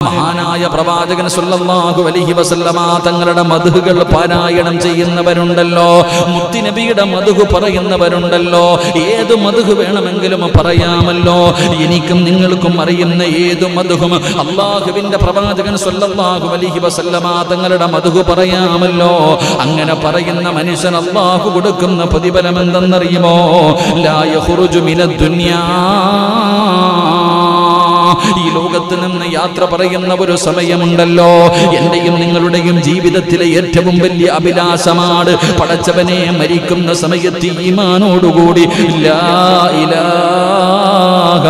മഹാനായ പ്രവാചകൻ സല്ലല്ലാഹു അലൈഹി വസല്ലമ തങ്ങളുടെ മധുകൾ പാരായണം ചെയ്യുന്നവരുണ്ടല്ലോ മുത്തിനബിയുടെ മധുഹ് പറയുന്നവരുണ്ടല്ലോ ഏത് മധുഹ് വേണമെങ്കിലും പറയാമല്ലോ എനിക്കും നിങ്ങൾക്കും അറിയുന്ന ഏത് മധുഹും അള്ളാഹുവിന്റെ പ്രവാചകൻ സല്ലല്ലാഹു അലൈഹി വസല്ലമ തങ്ങളുടെ മധുഹ് പറയാമല്ലോ അങ്ങനെ പറയുന്ന മനുഷ്യൻ അള്ളാഹു കൊടുക്കുന്ന പ്രതിഫലം എന്തെന്നറിയുമോ ലാ യഖ്റുജു മിനദ് ദുനിയാ ഈ ലോകത്ത് നിന്ന് യാത്ര പറയുന്ന ഒരു സമയമുണ്ടല്ലോ എന്റെയും നിങ്ങളുടെയും ജീവിതത്തിലെ ഏറ്റവും വലിയ അഭിലാഷമാണ് പടച്ചവനെ മരിക്കുന്ന സമയത്ത് ഈമാനോടുകൂടി ലാ ഇലാഹ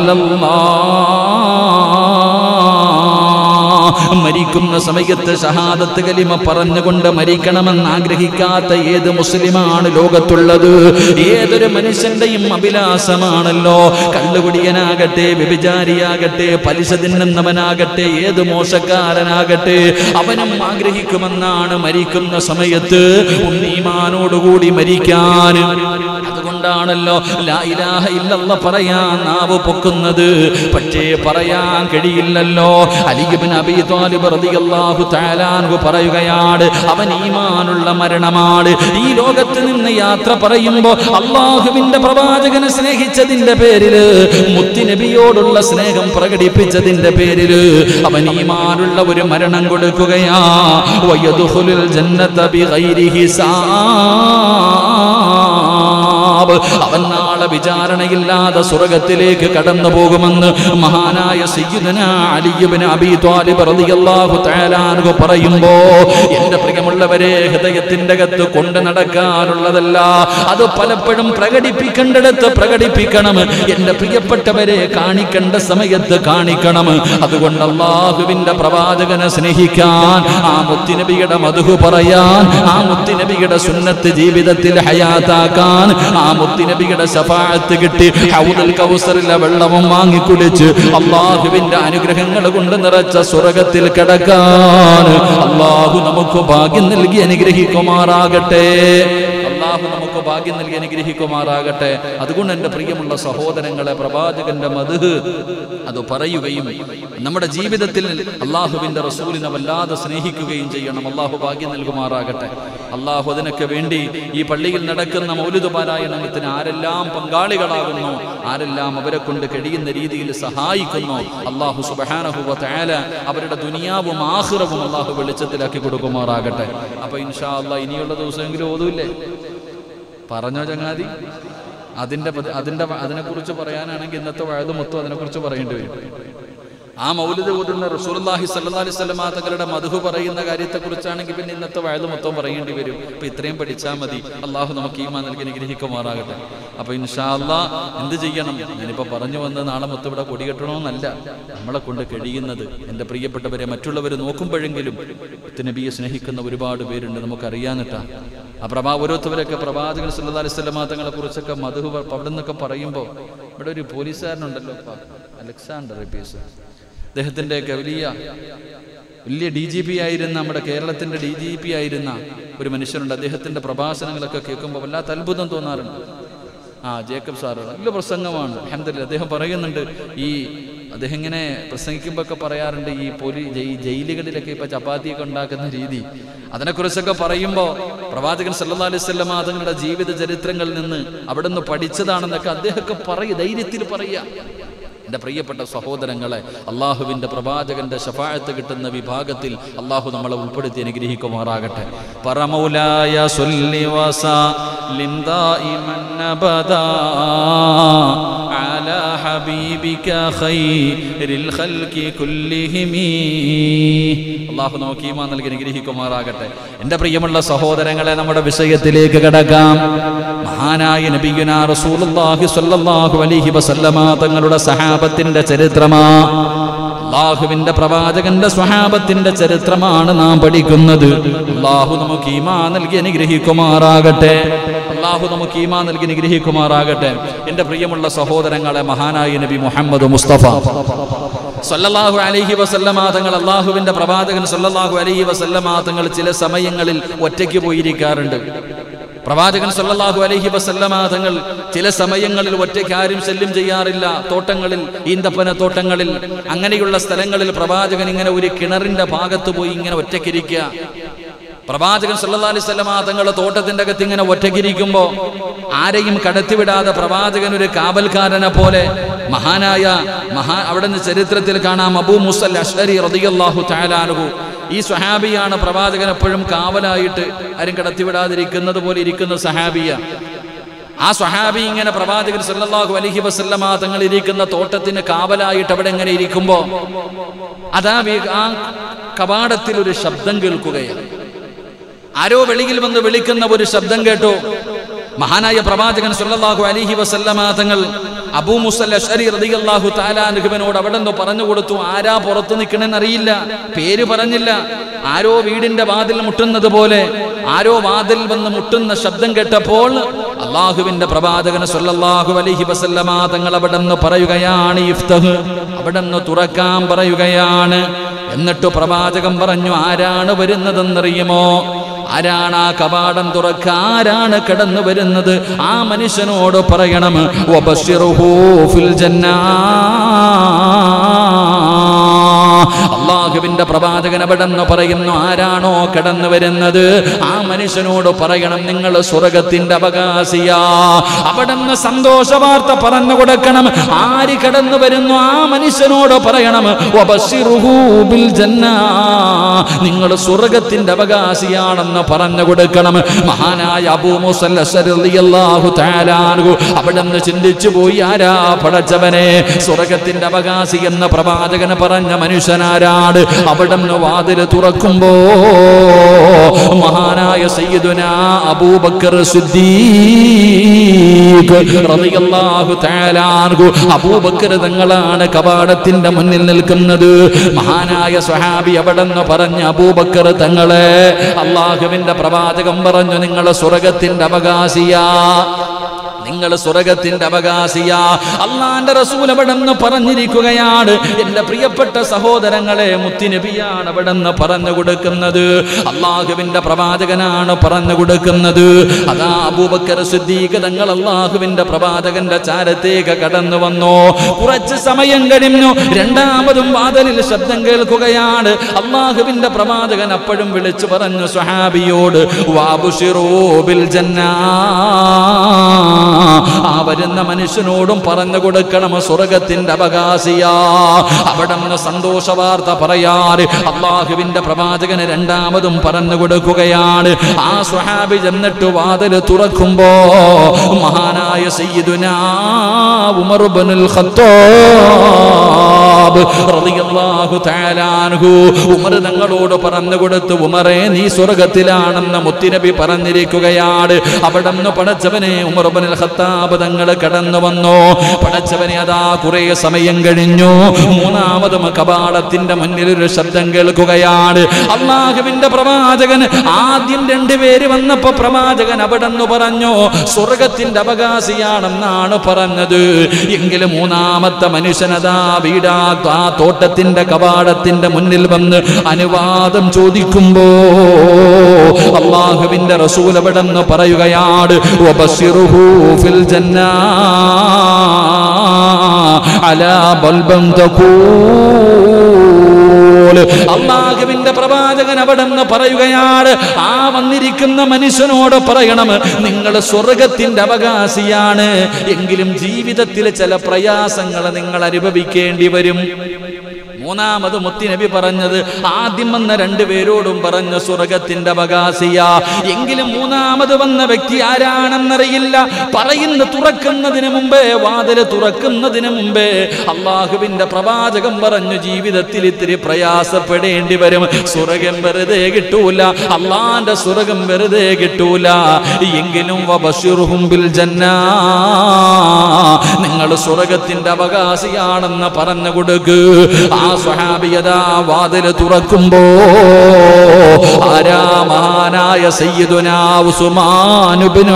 ഇല്ലല്ലാഹ് മരിക്കുന്ന സമയത്ത് ഷഹാദത്ത് കലിമ പറഞ്ഞുകൊണ്ട് മരിക്കണമെന്ന് ആഗ്രഹിക്കാത്ത ഏത് മുസ്ലിമാണ് ലോകത്തുള്ളത് ഏതൊരു മനുഷ്യന്റെയും അഭിലാഷമാണല്ലോ കള്ളുകുടിയനാകട്ടെ വ്യഭിചാരിയാകട്ടെ പലിശ തിന്നുന്നവനാകട്ടെ ഏത് മോശക്കാരനാകട്ടെ അവനും ആഗ്രഹിക്കുമെന്നാണ് മരിക്കുന്ന സമയത്ത് ഉണ്ണീമാനോടുകൂടി മരിക്കാൻ അതുകൊണ്ടാണല്ലോ ലാ ഇലാഹ ഇല്ലല്ല പറയാൻ നാവ് പൊക്കുന്നത് പക്ഷേ പറയാൻ കഴിയില്ലല്ലോ അലിബിൻ അബി താലിബ് റളിയല്ലാഹു തആല അൻഹു പറയുകയാണ് അവൻ ഈമാനുള്ള മരണമാണ് ഈ ലോകത്ത് നിന്ന് യാത്ര പറയുമ്പോൾ അള്ളാഹുവിന്റെ പ്രവാചകനെ സ്നേഹിച്ചതിന്റെ പേരില് മുത്തുനബിയോടുള്ള സ്നേഹം പ്രകടിപ്പിച്ചതിന്റെ പേരില് അവൻ ഈമാനുള്ള ഒരു മരണം കൊടുക്കുകയാ വയദുഖുലുൽ ജന്നത ബിഗൈരി ഹിസാബ് അവൻ നാളെ വിചാരണയില്ലാതെ സ്വർഗത്തിലേക്ക് കടന്നു പോകുമെന്ന് മഹാനായ സയ്യിദന അലിയുബിന് അബി ത്വാലിബ് റളിയല്ലാഹു തആല അൻഹു പറയുമ്പോ എന്റെ പ്രിയമുള്ളവരെ ഹൃദയത്തിന്റെ അകത്ത് കൊണ്ട് നടക്കാനുള്ളതല്ല അത് പലപ്പോഴും പ്രകടിപ്പിക്കേണ്ടിടത്ത് പ്രകടിപ്പിക്കണം എന്റെ പ്രിയപ്പെട്ടവരെ കാണിക്കേണ്ട സമയത്ത് കാണിക്കണം അതുകൊണ്ട് അള്ളാഹുവിന്റെ പ്രവാചകനെ സ്നേഹിക്കാൻ ആ മുത്തിനബിയുടെ മധുഹു പറയാൻ ആ മുത്തിനബിയുടെ സുന്നത്ത് ജീവിതത്തിൽ ഹയാത്താക്കാൻ ആ മുത്തിനബിയുടെ ശഫാഅത്ത് കിട്ടി ഹൗദുൽ കൗസറിലെ വെള്ളവും വാങ്ങിക്കുടിച്ച് അള്ളാഹുവിന്റെ അനുഗ്രഹങ്ങൾ കൊണ്ട് നിറച്ച സ്വർഗത്തിൽ കിടക്കാൻ അള്ളാഹു നമുക്ക് ഭാഗ്യം നൽകി അനുഗ്രഹിക്കുമാറാകട്ടെ അള്ളാഹു നമുക്ക് ഭാഗ്യം നൽകി അനുഗ്രഹിക്കുമാറാകട്ടെ അതുകൊണ്ട് എൻ്റെ പ്രിയമുള്ള സഹോദരങ്ങളെ പ്രവാചകന്റെ മധു അത് പറയുകയും നമ്മുടെ ജീവിതത്തിൽ അള്ളാഹുവിന്റെ റസൂലിനെ വല്ലാതെ സ്നേഹിക്കുകയും ചെയ്യണം അള്ളാഹു ഭാഗ്യം നൽകുമാറാകട്ടെ അള്ളാഹു അതിനൊക്കെ വേണ്ടി ഈ പള്ളിയിൽ നടക്കുന്ന മൗലിദ് പാരായണത്തിന് ആരെല്ലാം പങ്കാളികളാകുന്നു ആരെല്ലാം അവരെ കൊണ്ട് കഴിയുന്ന രീതിയിൽ സഹായിക്കുന്നു അള്ളാഹു സുബഹാനഹുവ തആല അവരുടെ ദുനിയാവും ആഹ്റവും അള്ളാഹു വെളിച്ചത്തിലാക്കി കൊടുക്കുമാറാകട്ടെ അപ്പൊ ഇൻഷാ അള്ളാഹ് ഇനിയുള്ള ദിവസമെങ്കിലും ഓതൂല്ലേ പറഞ്ഞോ ചങ്ങാതി അതിന്റെ പതി- അതിന്റെ അതിനെക്കുറിച്ച് പറയാനാണെങ്കിൽ ഇന്നത്തെ വഴുത് മൊത്തം അതിനെക്കുറിച്ച് പറയേണ്ടി വരും ആ മൗലിദ് ഓതുന്ന റസൂലുള്ളാഹി സ്വല്ലല്ലാഹി അലൈഹി വസല്ലമ തങ്ങളുടെ മധു പറയുന്ന കാര്യത്തെക്കുറിച്ചാണെങ്കിൽ പിന്നെ ഇന്നത്തെ വഴുത് മൊത്തം പറയേണ്ടി വരും അപ്പൊ ഇത്രയും പഠിച്ചാൽ മതി അള്ളാഹു നമുക്ക് ഈമാൻ നൽകി അനുഗ്രഹിക്കുമാറാകട്ടെ അപ്പൊ ഇൻഷാ അല്ലാ എന്ത് ചെയ്യണം ഞാനിപ്പോ പറഞ്ഞു വന്ന് നാളെ മൊത്തം ഇവിടെ കൊടികെട്ടണമെന്നല്ല നമ്മളെ കൊണ്ട് കഴിയുന്നത് എൻ്റെ പ്രിയപ്പെട്ടവരെ മറ്റുള്ളവർ നോക്കുമ്പോഴെങ്കിലും നബിയെ സ്നേഹിക്കുന്ന ഒരുപാട് പേരുണ്ട് നമുക്കറിയാന്നിട്ടാ ആ പ്രഭാ ഓരോരുത്തവരൊക്കെ പ്രവാചകൻ സല്ലല്ലാഹി അലൈഹി വസല്ലമ തങ്ങളെ കുറിച്ചൊക്കെ മധു അവിടെ നിന്നൊക്കെ പറയുമ്പോൾ ഇവിടെ ഒരു പോലീസുകാരനുണ്ടല്ലോ ഇപ്പൊ, അലക്സാണ്ടർ എപ്പീസ് അദ്ദേഹത്തിൻ്റെയൊക്കെ വലിയ വലിയ ഡി ജി പി ആയിരുന്ന നമ്മുടെ കേരളത്തിന്റെ ഡി ജി പി ആയിരുന്ന ഒരു മനുഷ്യനുണ്ട് അദ്ദേഹത്തിന്റെ പ്രഭാഷണങ്ങളൊക്കെ കേൾക്കുമ്പോൾ വല്ലാത്ത അത്ഭുതം തോന്നാറുണ്ട് ആ ജേക്കബ് സാറ് നല്ല പ്രസംഗമാണ് അഹമ്മദില്ല അദ്ദേഹം പറയുന്നുണ്ട് ഈ അദ്ദേഹം ഇങ്ങനെ പ്രസംഗിക്കുമ്പോൾ ഒക്കെ പറയാറുണ്ട് ഈ പോലീ ജയി ജയിലുകളിലൊക്കെ ഇപ്പൊ ചപ്പാത്തിയൊക്കെ ഉണ്ടാക്കുന്ന രീതി അതിനെക്കുറിച്ചൊക്കെ പറയുമ്പോൾ പ്രവാചകൻ സല്ലല്ലാഹു അലൈഹി വസല്ലമ തങ്ങളുടെ ജീവിത ചരിത്രങ്ങളിൽ നിന്ന് അവിടെ നിന്ന് പഠിച്ചതാണെന്നൊക്കെ അദ്ദേഹമൊക്കെ പറയും ധൈര്യത്തിൽ പറയുക എൻ്റെ പ്രിയപ്പെട്ട സഹോദരങ്ങളെ അള്ളാഹുവിൻ്റെ പ്രവാചകന്റെ ശഫായത്ത് കിട്ടുന്ന വിഭാഗത്തിൽ അള്ളാഹു നമ്മളെ ഉൾപ്പെടുത്തി അനുഗ്രഹിക്കുമാറാകട്ടെ പറമൗലായ സൊല്ലി വസലിം ദായിമൻ അബദാ على حبيبك خير الخلق كلهم അള്ളാഹു നമുക്ക് ഈമാൻ നൽകി അനുഗ്രഹിക്കുമാറാകട്ടെ എൻ്റെ പ്രിയമുള്ള സഹോദരങ്ങളെ നമ്മുടെ വിഷയത്തിലേക്ക് കടക്കാം മഹാനായ നബിയുന റസൂലുള്ളാഹി സ്വല്ലല്ലാഹു അലൈഹി വസല്ലമ തങ്ങളുടെ സഹാബത്തിന്റെ ചരിത്രമാ അള്ളാഹുവിന്റെ പ്രവാചകന്റെ സ്വഹാബത്തിന്റെ ചരിത്രമാണ് നാം പഠിക്കുന്നത് അള്ളാഹു നമുക്ക് ഈമാ നൽകി അനുഗ്രഹിക്കുമാറാകട്ടെ അള്ളാഹു നമുക്ക് ഈമാ നൽകി അനുഗ്രഹിക്കുമാറാകട്ടെ എൻ്റെ പ്രിയമുള്ള സഹോദരങ്ങളെ മഹാനായ നബി മുഹമ്മദ് മുസ്തഫ സല്ലല്ലാഹു അലൈഹി വസല്ലമ തങ്ങൾ അള്ളാഹുവിന്റെ പ്രവാചകൻ സല്ലല്ലാഹു അലൈഹി വസല്ലമ തങ്ങൾ ചില സമയങ്ങളിൽ ഒറ്റയ്ക്ക് പോയിരിക്കാറുണ്ട് പ്രവാചകൻ സല്ലല്ലാഹു അലൈഹി വസല്ലമ തങ്ങൾ ചില സമയങ്ങളിൽ ഒറ്റയ്ക്ക് ആരും ശല്യം ചെയ്യാറില്ല തോട്ടങ്ങളിൽ ഈന്തപ്പന തോട്ടങ്ങളിൽ അങ്ങനെയുള്ള സ്ഥലങ്ങളിൽ പ്രവാചകൻ ഇങ്ങനെ ഒരു കിണറിന്റെ ഭാഗത്ത് പോയി ഇങ്ങനെ ഒറ്റയ്ക്കിരിക്കുക പ്രവാചകൻ സല്ലല്ലാഹു അലൈഹി വസല്ലമ തങ്ങളുടെ തോട്ടത്തിന്റെ അകത്ത് ഇങ്ങനെ ഒറ്റയ്ക്കിരിക്കുമ്പോ ആരെയും കടത്തിവിടാതെ പ്രവാചകൻ ഒരു കാവൽക്കാരനെ പോലെ മഹാനായ മഹാ അവിടെ നിന്ന് ചരിത്രത്തിൽ കാണാം അബൂ മുസൽ അഷ്അരി റളിയല്ലാഹു തആല അൻഹു ഈ സ്വഹാബിയാണ് പ്രവാചകൻ എപ്പോഴും കാവലായിട്ട് ആരും കടത്തിവിടാതിരിക്കുന്നത് പോലെ ഇരിക്കുന്ന സഹാബിയ ആ സ്വഹാബി ഇങ്ങനെ പ്രവാചകൻ സല്ലല്ലാഹു അലൈഹി വസല്ലമ തങ്ങൾ ഇരിക്കുന്ന തോട്ടത്തിന് കാവലായിട്ട് അവിടെ ഇങ്ങനെ ഇരിക്കുമ്പോ അതാ വി- ആ കവാടത്തിൽ ഒരു ശബ്ദം കേൾക്കുകയാണ് ആരോ വെളിയിൽ വന്ന് വിളിക്കുന്ന ഒരു ശബ്ദം കേട്ടു മഹാനായ പ്രവാചകൻ സല്ലല്ലാഹു അലൈഹി വസല്ലമ തങ്ങൾ അബൂ മുസൽ അഷ്അരി റളിയല്ലാഹു തആല അൻഹുവിനോട് അവിടെ നിന്ന് പറഞ്ഞു കൊടുത്തു ആരാ പുറത്തു നിൽക്കണെന്ന് അറിയില്ല പേര് പറഞ്ഞില്ല ആരോ വീടിന്റെ വാതിൽ മുട്ടുന്നത് പോലെ ആരോ വാതിൽ വന്ന് മുട്ടുന്ന ശബ്ദം കേട്ടപ്പോൾ അള്ളാഹുവിന്റെ പ്രവാചകൻ സല്ലല്ലാഹു അലൈഹി വസല്ലമ തങ്ങൾ അവിടെ നിന്ന് പറയുകയാണ് ഇഫ്തഹ് അവിടെ നിന്ന് തുറക്കാൻ പറയുകയാണ് എന്നിട്ട് പ്രവാചകൻ പറഞ്ഞു ആരാണ് വരുന്നതെന്നറിയുമോ ആരാണ് ആ കവാടം തുറക്ക ആരാണ് കടന്നു വരുന്നത് ആ മനുഷ്യനോട് പറയണം വബശ്ശിറുഹു ഫിൽ ജന്നാ. അള്ളാഹുവിന്റെ പ്രവാചകൻ അവിടെ നിന്ന് പറയുന്നു ആരാണോ കടന്നു വരുന്നത് ആ മനുഷ്യനോട് പറയണം നിങ്ങൾ സ്വർഗത്തിന്റെ അവകാശിയാ അവിടെ നിന്ന് സന്തോഷ വാർത്ത പറഞ്ഞു കൊടുക്കണം ആര് കടന്നു വരുന്നു ആ മനുഷ്യനോട് പറയണം വബശ്ശിറുഹു ബിൽ ജന്നാ. നിങ്ങൾ സ്വർഗത്തിന്റെ അവകാശിയാണെന്ന് പറഞ്ഞു കൊടുക്കണം മഹാനായ അബൂ മുസൽ അശ്അരി റളിയല്ലാഹു തആല അൻഹു അവിടെ നിന്ന് ചിന്തിച്ചു പോയി ആരാ പടച്ചവനെ സ്വർഗത്തിന്റെ അവകാശി എന്ന പ്രവാചകന് പറഞ്ഞ മനുഷ്യനാരാണ് അവിടെ നിന്ന് വാതിൽ തുറക്കുമ്പോ മഹാനായ സയ്യിദുന അബൂബക്കർ സിദ്ദീഖ് റളിയല്ലാഹു തആല അൻഹു അബൂബക്കർ തങ്ങളാണ് കവാടത്തിന്റെ മുന്നിൽ നിൽക്കുന്നത് മഹാനായ സ്വഹാബി അവിടെ നിന്ന് പറഞ്ഞ അബൂബക്കർ തങ്ങളെ അള്ളാഹുവിന്റെ പ്രവാചകം പറഞ്ഞു നിങ്ങൾ സ്വർഗത്തിന്റെ അവകാശിയാ നിങ്ങൾ സ്വർഗത്തിന്റെ അവകാശിയാ അള്ളാന്റെ റസൂൽ അവിടെ നിന്ന് പറഞ്ഞിരിക്കുകയാണ് എന്റെ പ്രിയപ്പെട്ട സഹോദരങ്ങളെ മുത്തിനബിയാണ് അവിടെ നിന്ന് പറഞ്ഞു കൊടുക്കുന്നത് അള്ളാഹുവിന്റെ പ്രവാചകനാണ് പറഞ്ഞു കൊടുക്കുന്നത് അതാ അബൂബക്കർ സിദ്ദീഖ് തങ്ങൾ അള്ളാഹുവിന്റെ പ്രവാചകന്റെ ചാരത്തേക്ക് കടന്നു വന്നു കുറച്ച് സമയം കഴിഞ്ഞു രണ്ടാമതും വാതിലിൽ ശബ്ദം കേൾക്കുകയാണ് അള്ളാഹുവിന്റെ പ്രവാചകൻ അപ്പോഴും വിളിച്ചു പറഞ്ഞു സ്വഹാബിയോട് വാബുഷിറോ ബിൽ ജന്നാ ആ വരുന്ന മനുഷ്യനോടും പറഞ്ഞു കൊടുക്കണം സ്വർഗത്തിന്റെ അവകാശിയാ അവിടെ നിന്ന് സന്തോഷ വാർത്ത പറയാറ് അള്ളാഹുവിന്റെ പ്രവാചകന് രണ്ടാമതും പറഞ്ഞു കൊടുക്കുകയാണ് ആ സ്വഹാബി ചെന്നിട്ട് വാതിൽ തുറക്കുമ്പോ മഹാനായ സയ്യിദുനാ ഉമർ ഇബ്നുൽ ഖത്താബ് റളിയല്ലാഹു തആല അൻഹു ഉമർ തങ്ങളോട് പറഞ്ഞു കൊടുത്തു ഉമറേ നീ സ്വർഗത്തിലാണെന്ന് മുത്തിനബി പറഞ്ഞിരിക്കുകയാണ് അവിടെ നിന്ന് പടച്ചവനെ ഉമർ ഇബ്നുൽ ഖത്താബ് തങ്ങൾ കടന്നു വന്നു പടച്ചവനെ അതാ കുറെ സമയം കഴിഞ്ഞു മൂന്നാമതും കപാടത്തിന്റെ മുന്നിൽ ഒരു ശബ്ദം കേൾക്കുകയാണ് അള്ളാഹുവിന്റെ പ്രവാചകൻ ആദ്യം രണ്ടുപേര് വന്നപ്പോ പ്രവാചകൻ അവിടെ നിന്ന് പറഞ്ഞു സ്വർഗത്തിന്റെ അവകാശിയാണെന്നാണ് പറഞ്ഞത് എങ്കിലും മൂന്നാമത്തെ മനുഷ്യനതാ വീടാ ആ തോട്ടത്തിന്റെ കവാടത്തിന്റെ മുന്നിൽ വന്ന് അനുവാദം ചോദിക്കുമ്പോ അള്ളാഹുവിന്റെ റസൂൽ അവിടെ നിന്ന് പറയുകയാണ് വബസ്സിറുഹു ഫിൽ ജന്നാ അലാ ബൽബം തഖൂൽ അള്ളാഹുവിന്റെ പ്രവാചകൻ അവിടെ നിന്ന് പറയുകയാണ് ആ വന്നിരിക്കുന്ന മനുഷ്യനോട് പറയണം നിങ്ങൾ സ്വർഗത്തിന്റെ അവകാശിയാണ് എങ്കിലും ജീവിതത്തിൽ ചില പ്രയാസങ്ങൾ നിങ്ങൾ അനുഭവിക്കേണ്ടി വരും മൂന്നാമത് മുത്തിനബി പറഞ്ഞത് ആദ്യം വന്ന രണ്ടുപേരോടും പറഞ്ഞ സ്വർഗത്തിന്റെ അവകാശിയ എങ്കിലും മൂന്നാമത് വന്ന വ്യക്തി ആരാണെന്നറിയില്ല പറയുന്ന തുറക്കുന്നതിന് മുമ്പേ വാതില് തുറക്കുന്നതിന് മുമ്പേ അള്ളാഹുവിന്റെ പ്രവാചകം പറഞ്ഞു ജീവിതത്തിൽ ഇത്തിരി പ്രയാസപ്പെടേണ്ടി വരും സ്വർഗം വെറുതെ കിട്ടൂല അള്ളാന്റെ സ്വർഗം വെറുതെ കിട്ടൂല എങ്കിലും വബശിറുഹും ബിൽ ജന്നാ നിങ്ങൾ സ്വർഗത്തിന്റെ അവകാശിയാണെന്ന് പറഞ്ഞു കൊടുക്ക് ആ സ്വഹാബിയതാ വാതില് തുറക്കുമ്പോ ആരാ മഹാനായ സയ്യിദുനാ ഉസ്മാൻ ഇബ്നു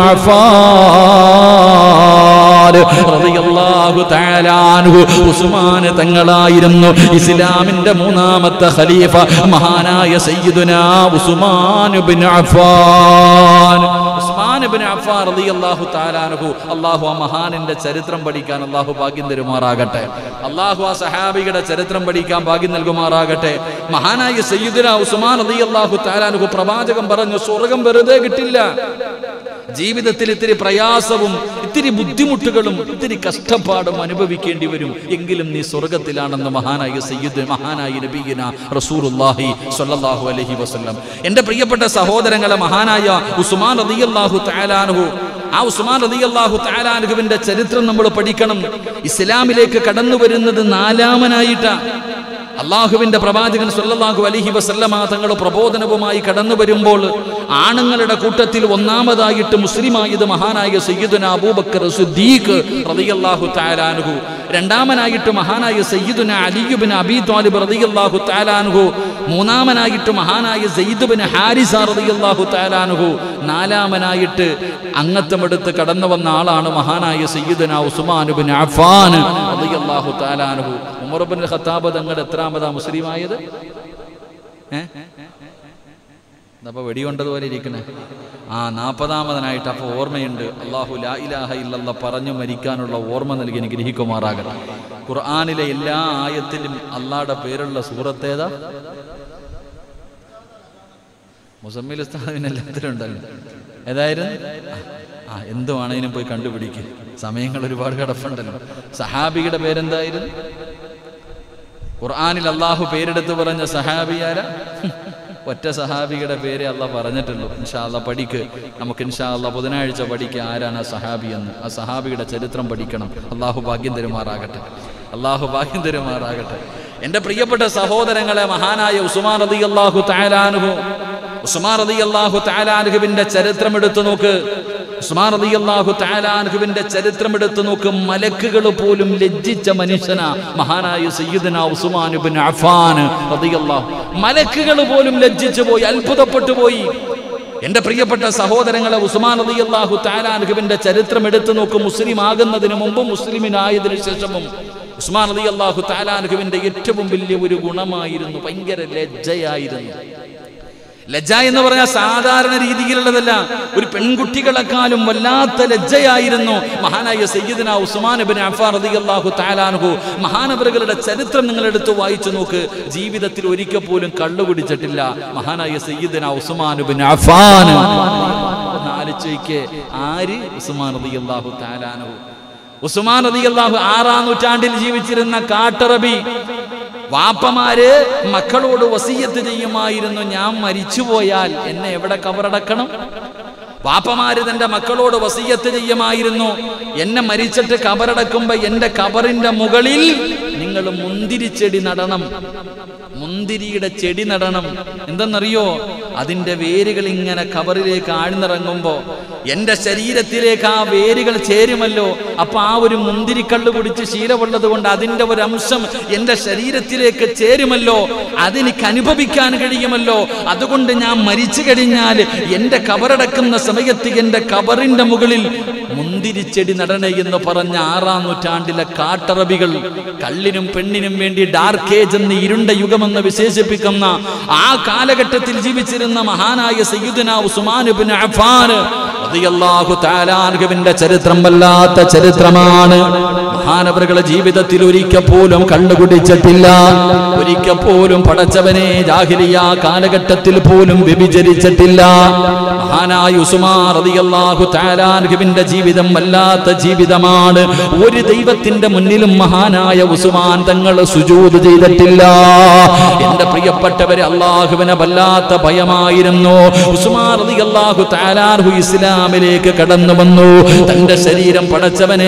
അഫ്ഫാൻ റളിയല്ലാഹു തആല അൻഹു ഉസ്മാൻ തങ്ങളായിരുന്നു ഇസ്ലാമിന്റെ മൂന്നാമത്തെ ഖലീഫ മഹാനായ സയ്യിദുനാ ഉസ്മാൻ ഇബ്നു അഫ്ഫാൻ ഉസ്മാൻ ഉസ്മാൻ ഇബ്നു അഫ്ഫാൻ റളിയല്ലാഹു തആലാനഹു അള്ളാഹു ആ മഹാനിന്റെ ചരിത്രം പഠിക്കാൻ അള്ളാഹു ഭാഗ്യം തരുമാറാകട്ടെ അള്ളാഹു ആ സഹാബിയുടെ ചരിത്രം പഠിക്കാൻ ഭാഗ്യം നൽകുമാറാകട്ടെ മഹാനായ സയ്യിദുന ഉസ്മാൻ റളിയല്ലാഹു തആലാനഹു പ്രവാചകൻ പറഞ്ഞു സ്വർഗം വെറുതെ കിട്ടില്ല ജീവിതത്തിൽ ഇത്തിരി പ്രയാസവും ഇത്തിരി ബുദ്ധിമുട്ടുകളും ഇത്തിരി കഷ്ടപ്പാടും അനുഭവിക്കേണ്ടി വരും എങ്കിലും നീ സ്വർഗത്തിലാണെന്ന് മഹാനായ സയ്യിദ് മഹാനായ നബീന റസൂലുള്ളാഹി സ്വല്ലല്ലാഹു അലൈഹി വസല്ലം എൻ്റെ പ്രിയപ്പെട്ട സഹോദരങ്ങളെ മഹാനായ ഉസ്മാൻ റളിയല്ലാഹു തആലാനഹു ആ ഉസ്മാൻ റളിയല്ലാഹു തആലാനഹുവിന്റെ ചരിത്രം നമ്മൾ പഠിക്കണം ഇസ്ലാമിലേക്ക് കടന്നു വരുന്നത് നാലാമനായിട്ടാ അള്ളാഹുവിന്റെ പ്രവാചകൻ സല്ലല്ലാഹു അലൈഹി വസല്ലമ തങ്ങൾ പ്രബോധനവുമായി കടന്നു വരുമ്പോൾ ആണുങ്ങളുടെ കൂട്ടത്തിൽ ഒന്നാമതായിട്ട് മുസ്ലിമായത് മഹാനായ സയ്യിദുന അബൂബക്കർ സിദ്ദീഖ് റളിയല്ലാഹു തആല അൻഹു രണ്ടാമനായിട്ട് മഹാനായ സയ്യിദുന അലിയുബിൻ അബി ത്വാലിബ് റളിയല്ലാഹു തആല അൻഹു മൂന്നാമനായിട്ട് മഹാനായ സയ്യിദ് ബിൻ ഹാരിസ റളിയല്ലാഹു തആല അൻഹു നാലാമനായിട്ട് അംഗത്വമെടുത്ത് കടന്നു വന്ന ആളാണ് മഹാനായ സയ്യിദുന ഉസ്മാൻ ബിൻ അഫ്ഫാൻ റളിയല്ലാഹു തആല അൻഹു ഉമർ ബിൻ ഖത്താബ് തങ്ങൾ എത്രാമതാ മുസ്ലിമായത് ഏഹ് അപ്പൊ വെടികൊണ്ടതുപോലെ ഇരിക്കണേ ആ നാൽപ്പതാമതനായിട്ട് അപ്പോൾ ഓർമ്മയുണ്ട് അള്ളാഹു ലാ ഇലാഹ ഇല്ലല്ല പറഞ്ഞു മരിക്കാനുള്ള ഓർമ്മ നൽകി അനുഗ്രഹിക്കുമാറാകട്ടെ ഖുർആാനിലെ എല്ലാ ആയത്തിലും അള്ളാടെ പേരുള്ള സൂറത്തേതാ മുസമ്മിൽ ഉസ്താദിന് എല്ലാത്തിലും ഉണ്ടല്ലോ ഏതായിരുന്നു ആ എന്തുവാണേലും പോയി കണ്ടുപിടിക്കുക സമയങ്ങൾ ഒരുപാട് കിടപ്പുണ്ടല്ലോ സഹാബിയുടെ പേരെന്തായിരുന്നു ഖുർആാനിൽ അള്ളാഹു പേരെടുത്ത് പറഞ്ഞ സഹാബിയാര ഒറ്റ സഹാബിയുടെ പേരെ അല്ല പറഞ്ഞിട്ടുള്ളൂ ഇൻഷാ അല്ല പഠിക്ക് നമുക്ക് ഇൻഷാ അല്ല ബുധനാഴ്ച പഠിക്കുക ആരാണ് ആ സഹാബി എന്ന് ആ സഹാബിയുടെ ചരിത്രം പഠിക്കണം അള്ളാഹു ഭാഗ്യം തരുമാറാകട്ടെ അള്ളാഹു ഭാഗ്യം തരുമാറാകട്ടെ എൻ്റെ പ്രിയപ്പെട്ട സഹോദരങ്ങളെ മഹാനായ ഉസ്മാൻ റതി അള്ളാഹു താലാനുഹു ഉസ്മാൻ റതി അള്ളാഹു താലാനുഹുവിന്റെ ചരിത്രം എടുത്തു നോക്ക് ഉസ്മാൻ റളിയല്ലാഹു തആല അൻഹുവിന്റെ ചരിത്രം എടുത്തു നോക്ക് മലക്കുകൾ പോലും ലജ്ജിച്ച മനുഷ്യനാ മഹാനായ സയ്യിദന ഉസ്മാൻ ഇബ്നു അഫ്ഫാൻ റളിയല്ലാഹു മലക്കുകൾ പോലും ലജ്ജിച്ചു പോയി അത്ഭുതപ്പെട്ടു പോയി എന്റെ പ്രിയപ്പെട്ട സഹോദരങ്ങളെ ഉസ്മാൻ റളിയല്ലാഹു തആല അൻഹുവിന്റെ ചരിത്രം എടുത്തു നോക്ക് മുസ്ലിം ആകുന്നതിന് മുമ്പും മുസ്ലിമിനായതിനു ശേഷവും ഉസ്മാൻ റളിയല്ലാഹു തആല അൻഹുവിന്റെ ഏറ്റവും വലിയ ഒരു ഗുണമായിരുന്നു ഭയങ്കര ലജ്ജയായിരുന്നു ലജ്ജ എന്ന് പറഞ്ഞാൽ സാധാരണ രീതിയിലുള്ളതല്ല ഒരു പെൺകുട്ടികളെക്കാളും വല്ലാത്ത ലജ്ജയായിരുന്നു മഹാനായ സയ്യിദന ഉസ്മാൻ ബിൻ അഫ്ഫാൻ റളിയല്ലാഹു തആലാൻഹു മഹാനവറുകളുടെ ചരിത്രം നിങ്ങൾ എടുത്ത് വായിച്ചു നോക്ക് ജീവിതത്തിൽ ഒരിക്കൽ പോലും കള്ളു കുടിച്ചിട്ടില്ല മഹാനായ സയ്യിദന ഉസ്മാൻ ബിൻ അഫ്ഫാൻ ഒന്ന് ആലോചിക്ക് ആര് ഉസ്മാൻ റളിയല്ലാഹു തആലാൻഹു ഉസ്മാൻ റളിയല്ലാഹു ആറാം നൂറ്റാണ്ടിൽ ജീവിച്ചിരുന്ന കാട്ടറബി വാപ്പമാര് മക്കളോട് വസീയത്ത് ചെയ്യുമായിരുന്നു ഞാൻ മരിച്ചുപോയാൽ എന്നെ എവിടെ കബറടക്കണം വാപ്പമാര് തന്റെ മക്കളോട് വസീയത്ത് ചെയ്യുമായിരുന്നു എന്നെ മരിച്ചിട്ട് കബറടക്കുമ്പോ എന്റെ കബറിന്റെ മുകളിൽ നിങ്ങൾ മുന്തിരിച്ചെടി നടണം മുന്തിരിയുടെ ചെടി നടണം എന്തെന്നറിയോ അതിന്റെ വേരുകൾ ഇങ്ങനെ കബറിലേക്ക് ആഴ്ന്നിറങ്ങുമ്പോ എന്റെ ശരീരത്തിലേക്ക് ആ വേരുകൾ ചേരുമല്ലോ അപ്പൊ ആ ഒരു മുന്തിരിക്കള്ള് കുടിച്ച് ശീലമുള്ളത് കൊണ്ട് അതിന്റെ ഒരു അംശം എന്റെ ശരീരത്തിലേക്ക് ചേരുമല്ലോ അതെനിക്ക് അനുഭവിക്കാൻ കഴിയുമല്ലോ അതുകൊണ്ട് ഞാൻ മരിച്ചു കഴിഞ്ഞാൽ എന്റെ കബറടക്കുന്ന സമയത്ത് എന്റെ കബറിന്റെ മുകളിൽ മുന്തിരിച്ചെടി നടണേ എന്ന് പറഞ്ഞ ആറാം നൂറ്റാണ്ടിലെ കാട്ടറബികൾ കള്ളിനും പെണ്ണിനും വേണ്ടി ഡാർക്ക് ഏജ് എന്ന് ഇരുണ്ട യുഗമെന്ന് വിശേഷിപ്പിക്കുന്ന ആ കാലഘട്ടത്തിൽ ജീവിച്ചിരുന്ന മഹാനായ സയ്യിദുന ഉസ്മാൻ ഇബ്നു അഫ്ഫാൻ റളിയല്ലാഹു തആല അൻഹുവിന്റെ ചരിത്രം വല്ലാത്ത ചരിത്രമാണ് മഹാനവറുകളെ ജീവിതത്തിൽ ഒരിക്കൽ പോലും കണ്ടുകുടിച്ചിട്ടില്ല ഒരിക്കൽ പോലും പടച്ചവനെ ജാഹിലിയ കാലഘട്ടത്തിൽ പോലും വ്യഭിചരിച്ചിട്ടില്ല മഹാനായ ഉസ്മാൻ റളിയല്ലാഹു തആല അൻഹുവിന്റെ ജീവിതം വല്ലാത്ത ജീവിതമാണ് ഒരു ദൈവത്തിന്റെ മുന്നിലും മഹാനായ ഉസ്മാൻ തങ്ങൾ സുജൂദ് ചെയ്തിട്ടില്ല എന്റെ പ്രിയപ്പെട്ടവരെ അള്ളാഹുവിനെ വല്ലാത്ത ഭയമായിരുന്നു ഉസ്മാൻ റളിയല്ലാഹു തആല അൻഹു ഇസ്ലാമിലേക്ക് കടന്നു വന്നു തന്റെ ശരീരം പടച്ചവനെ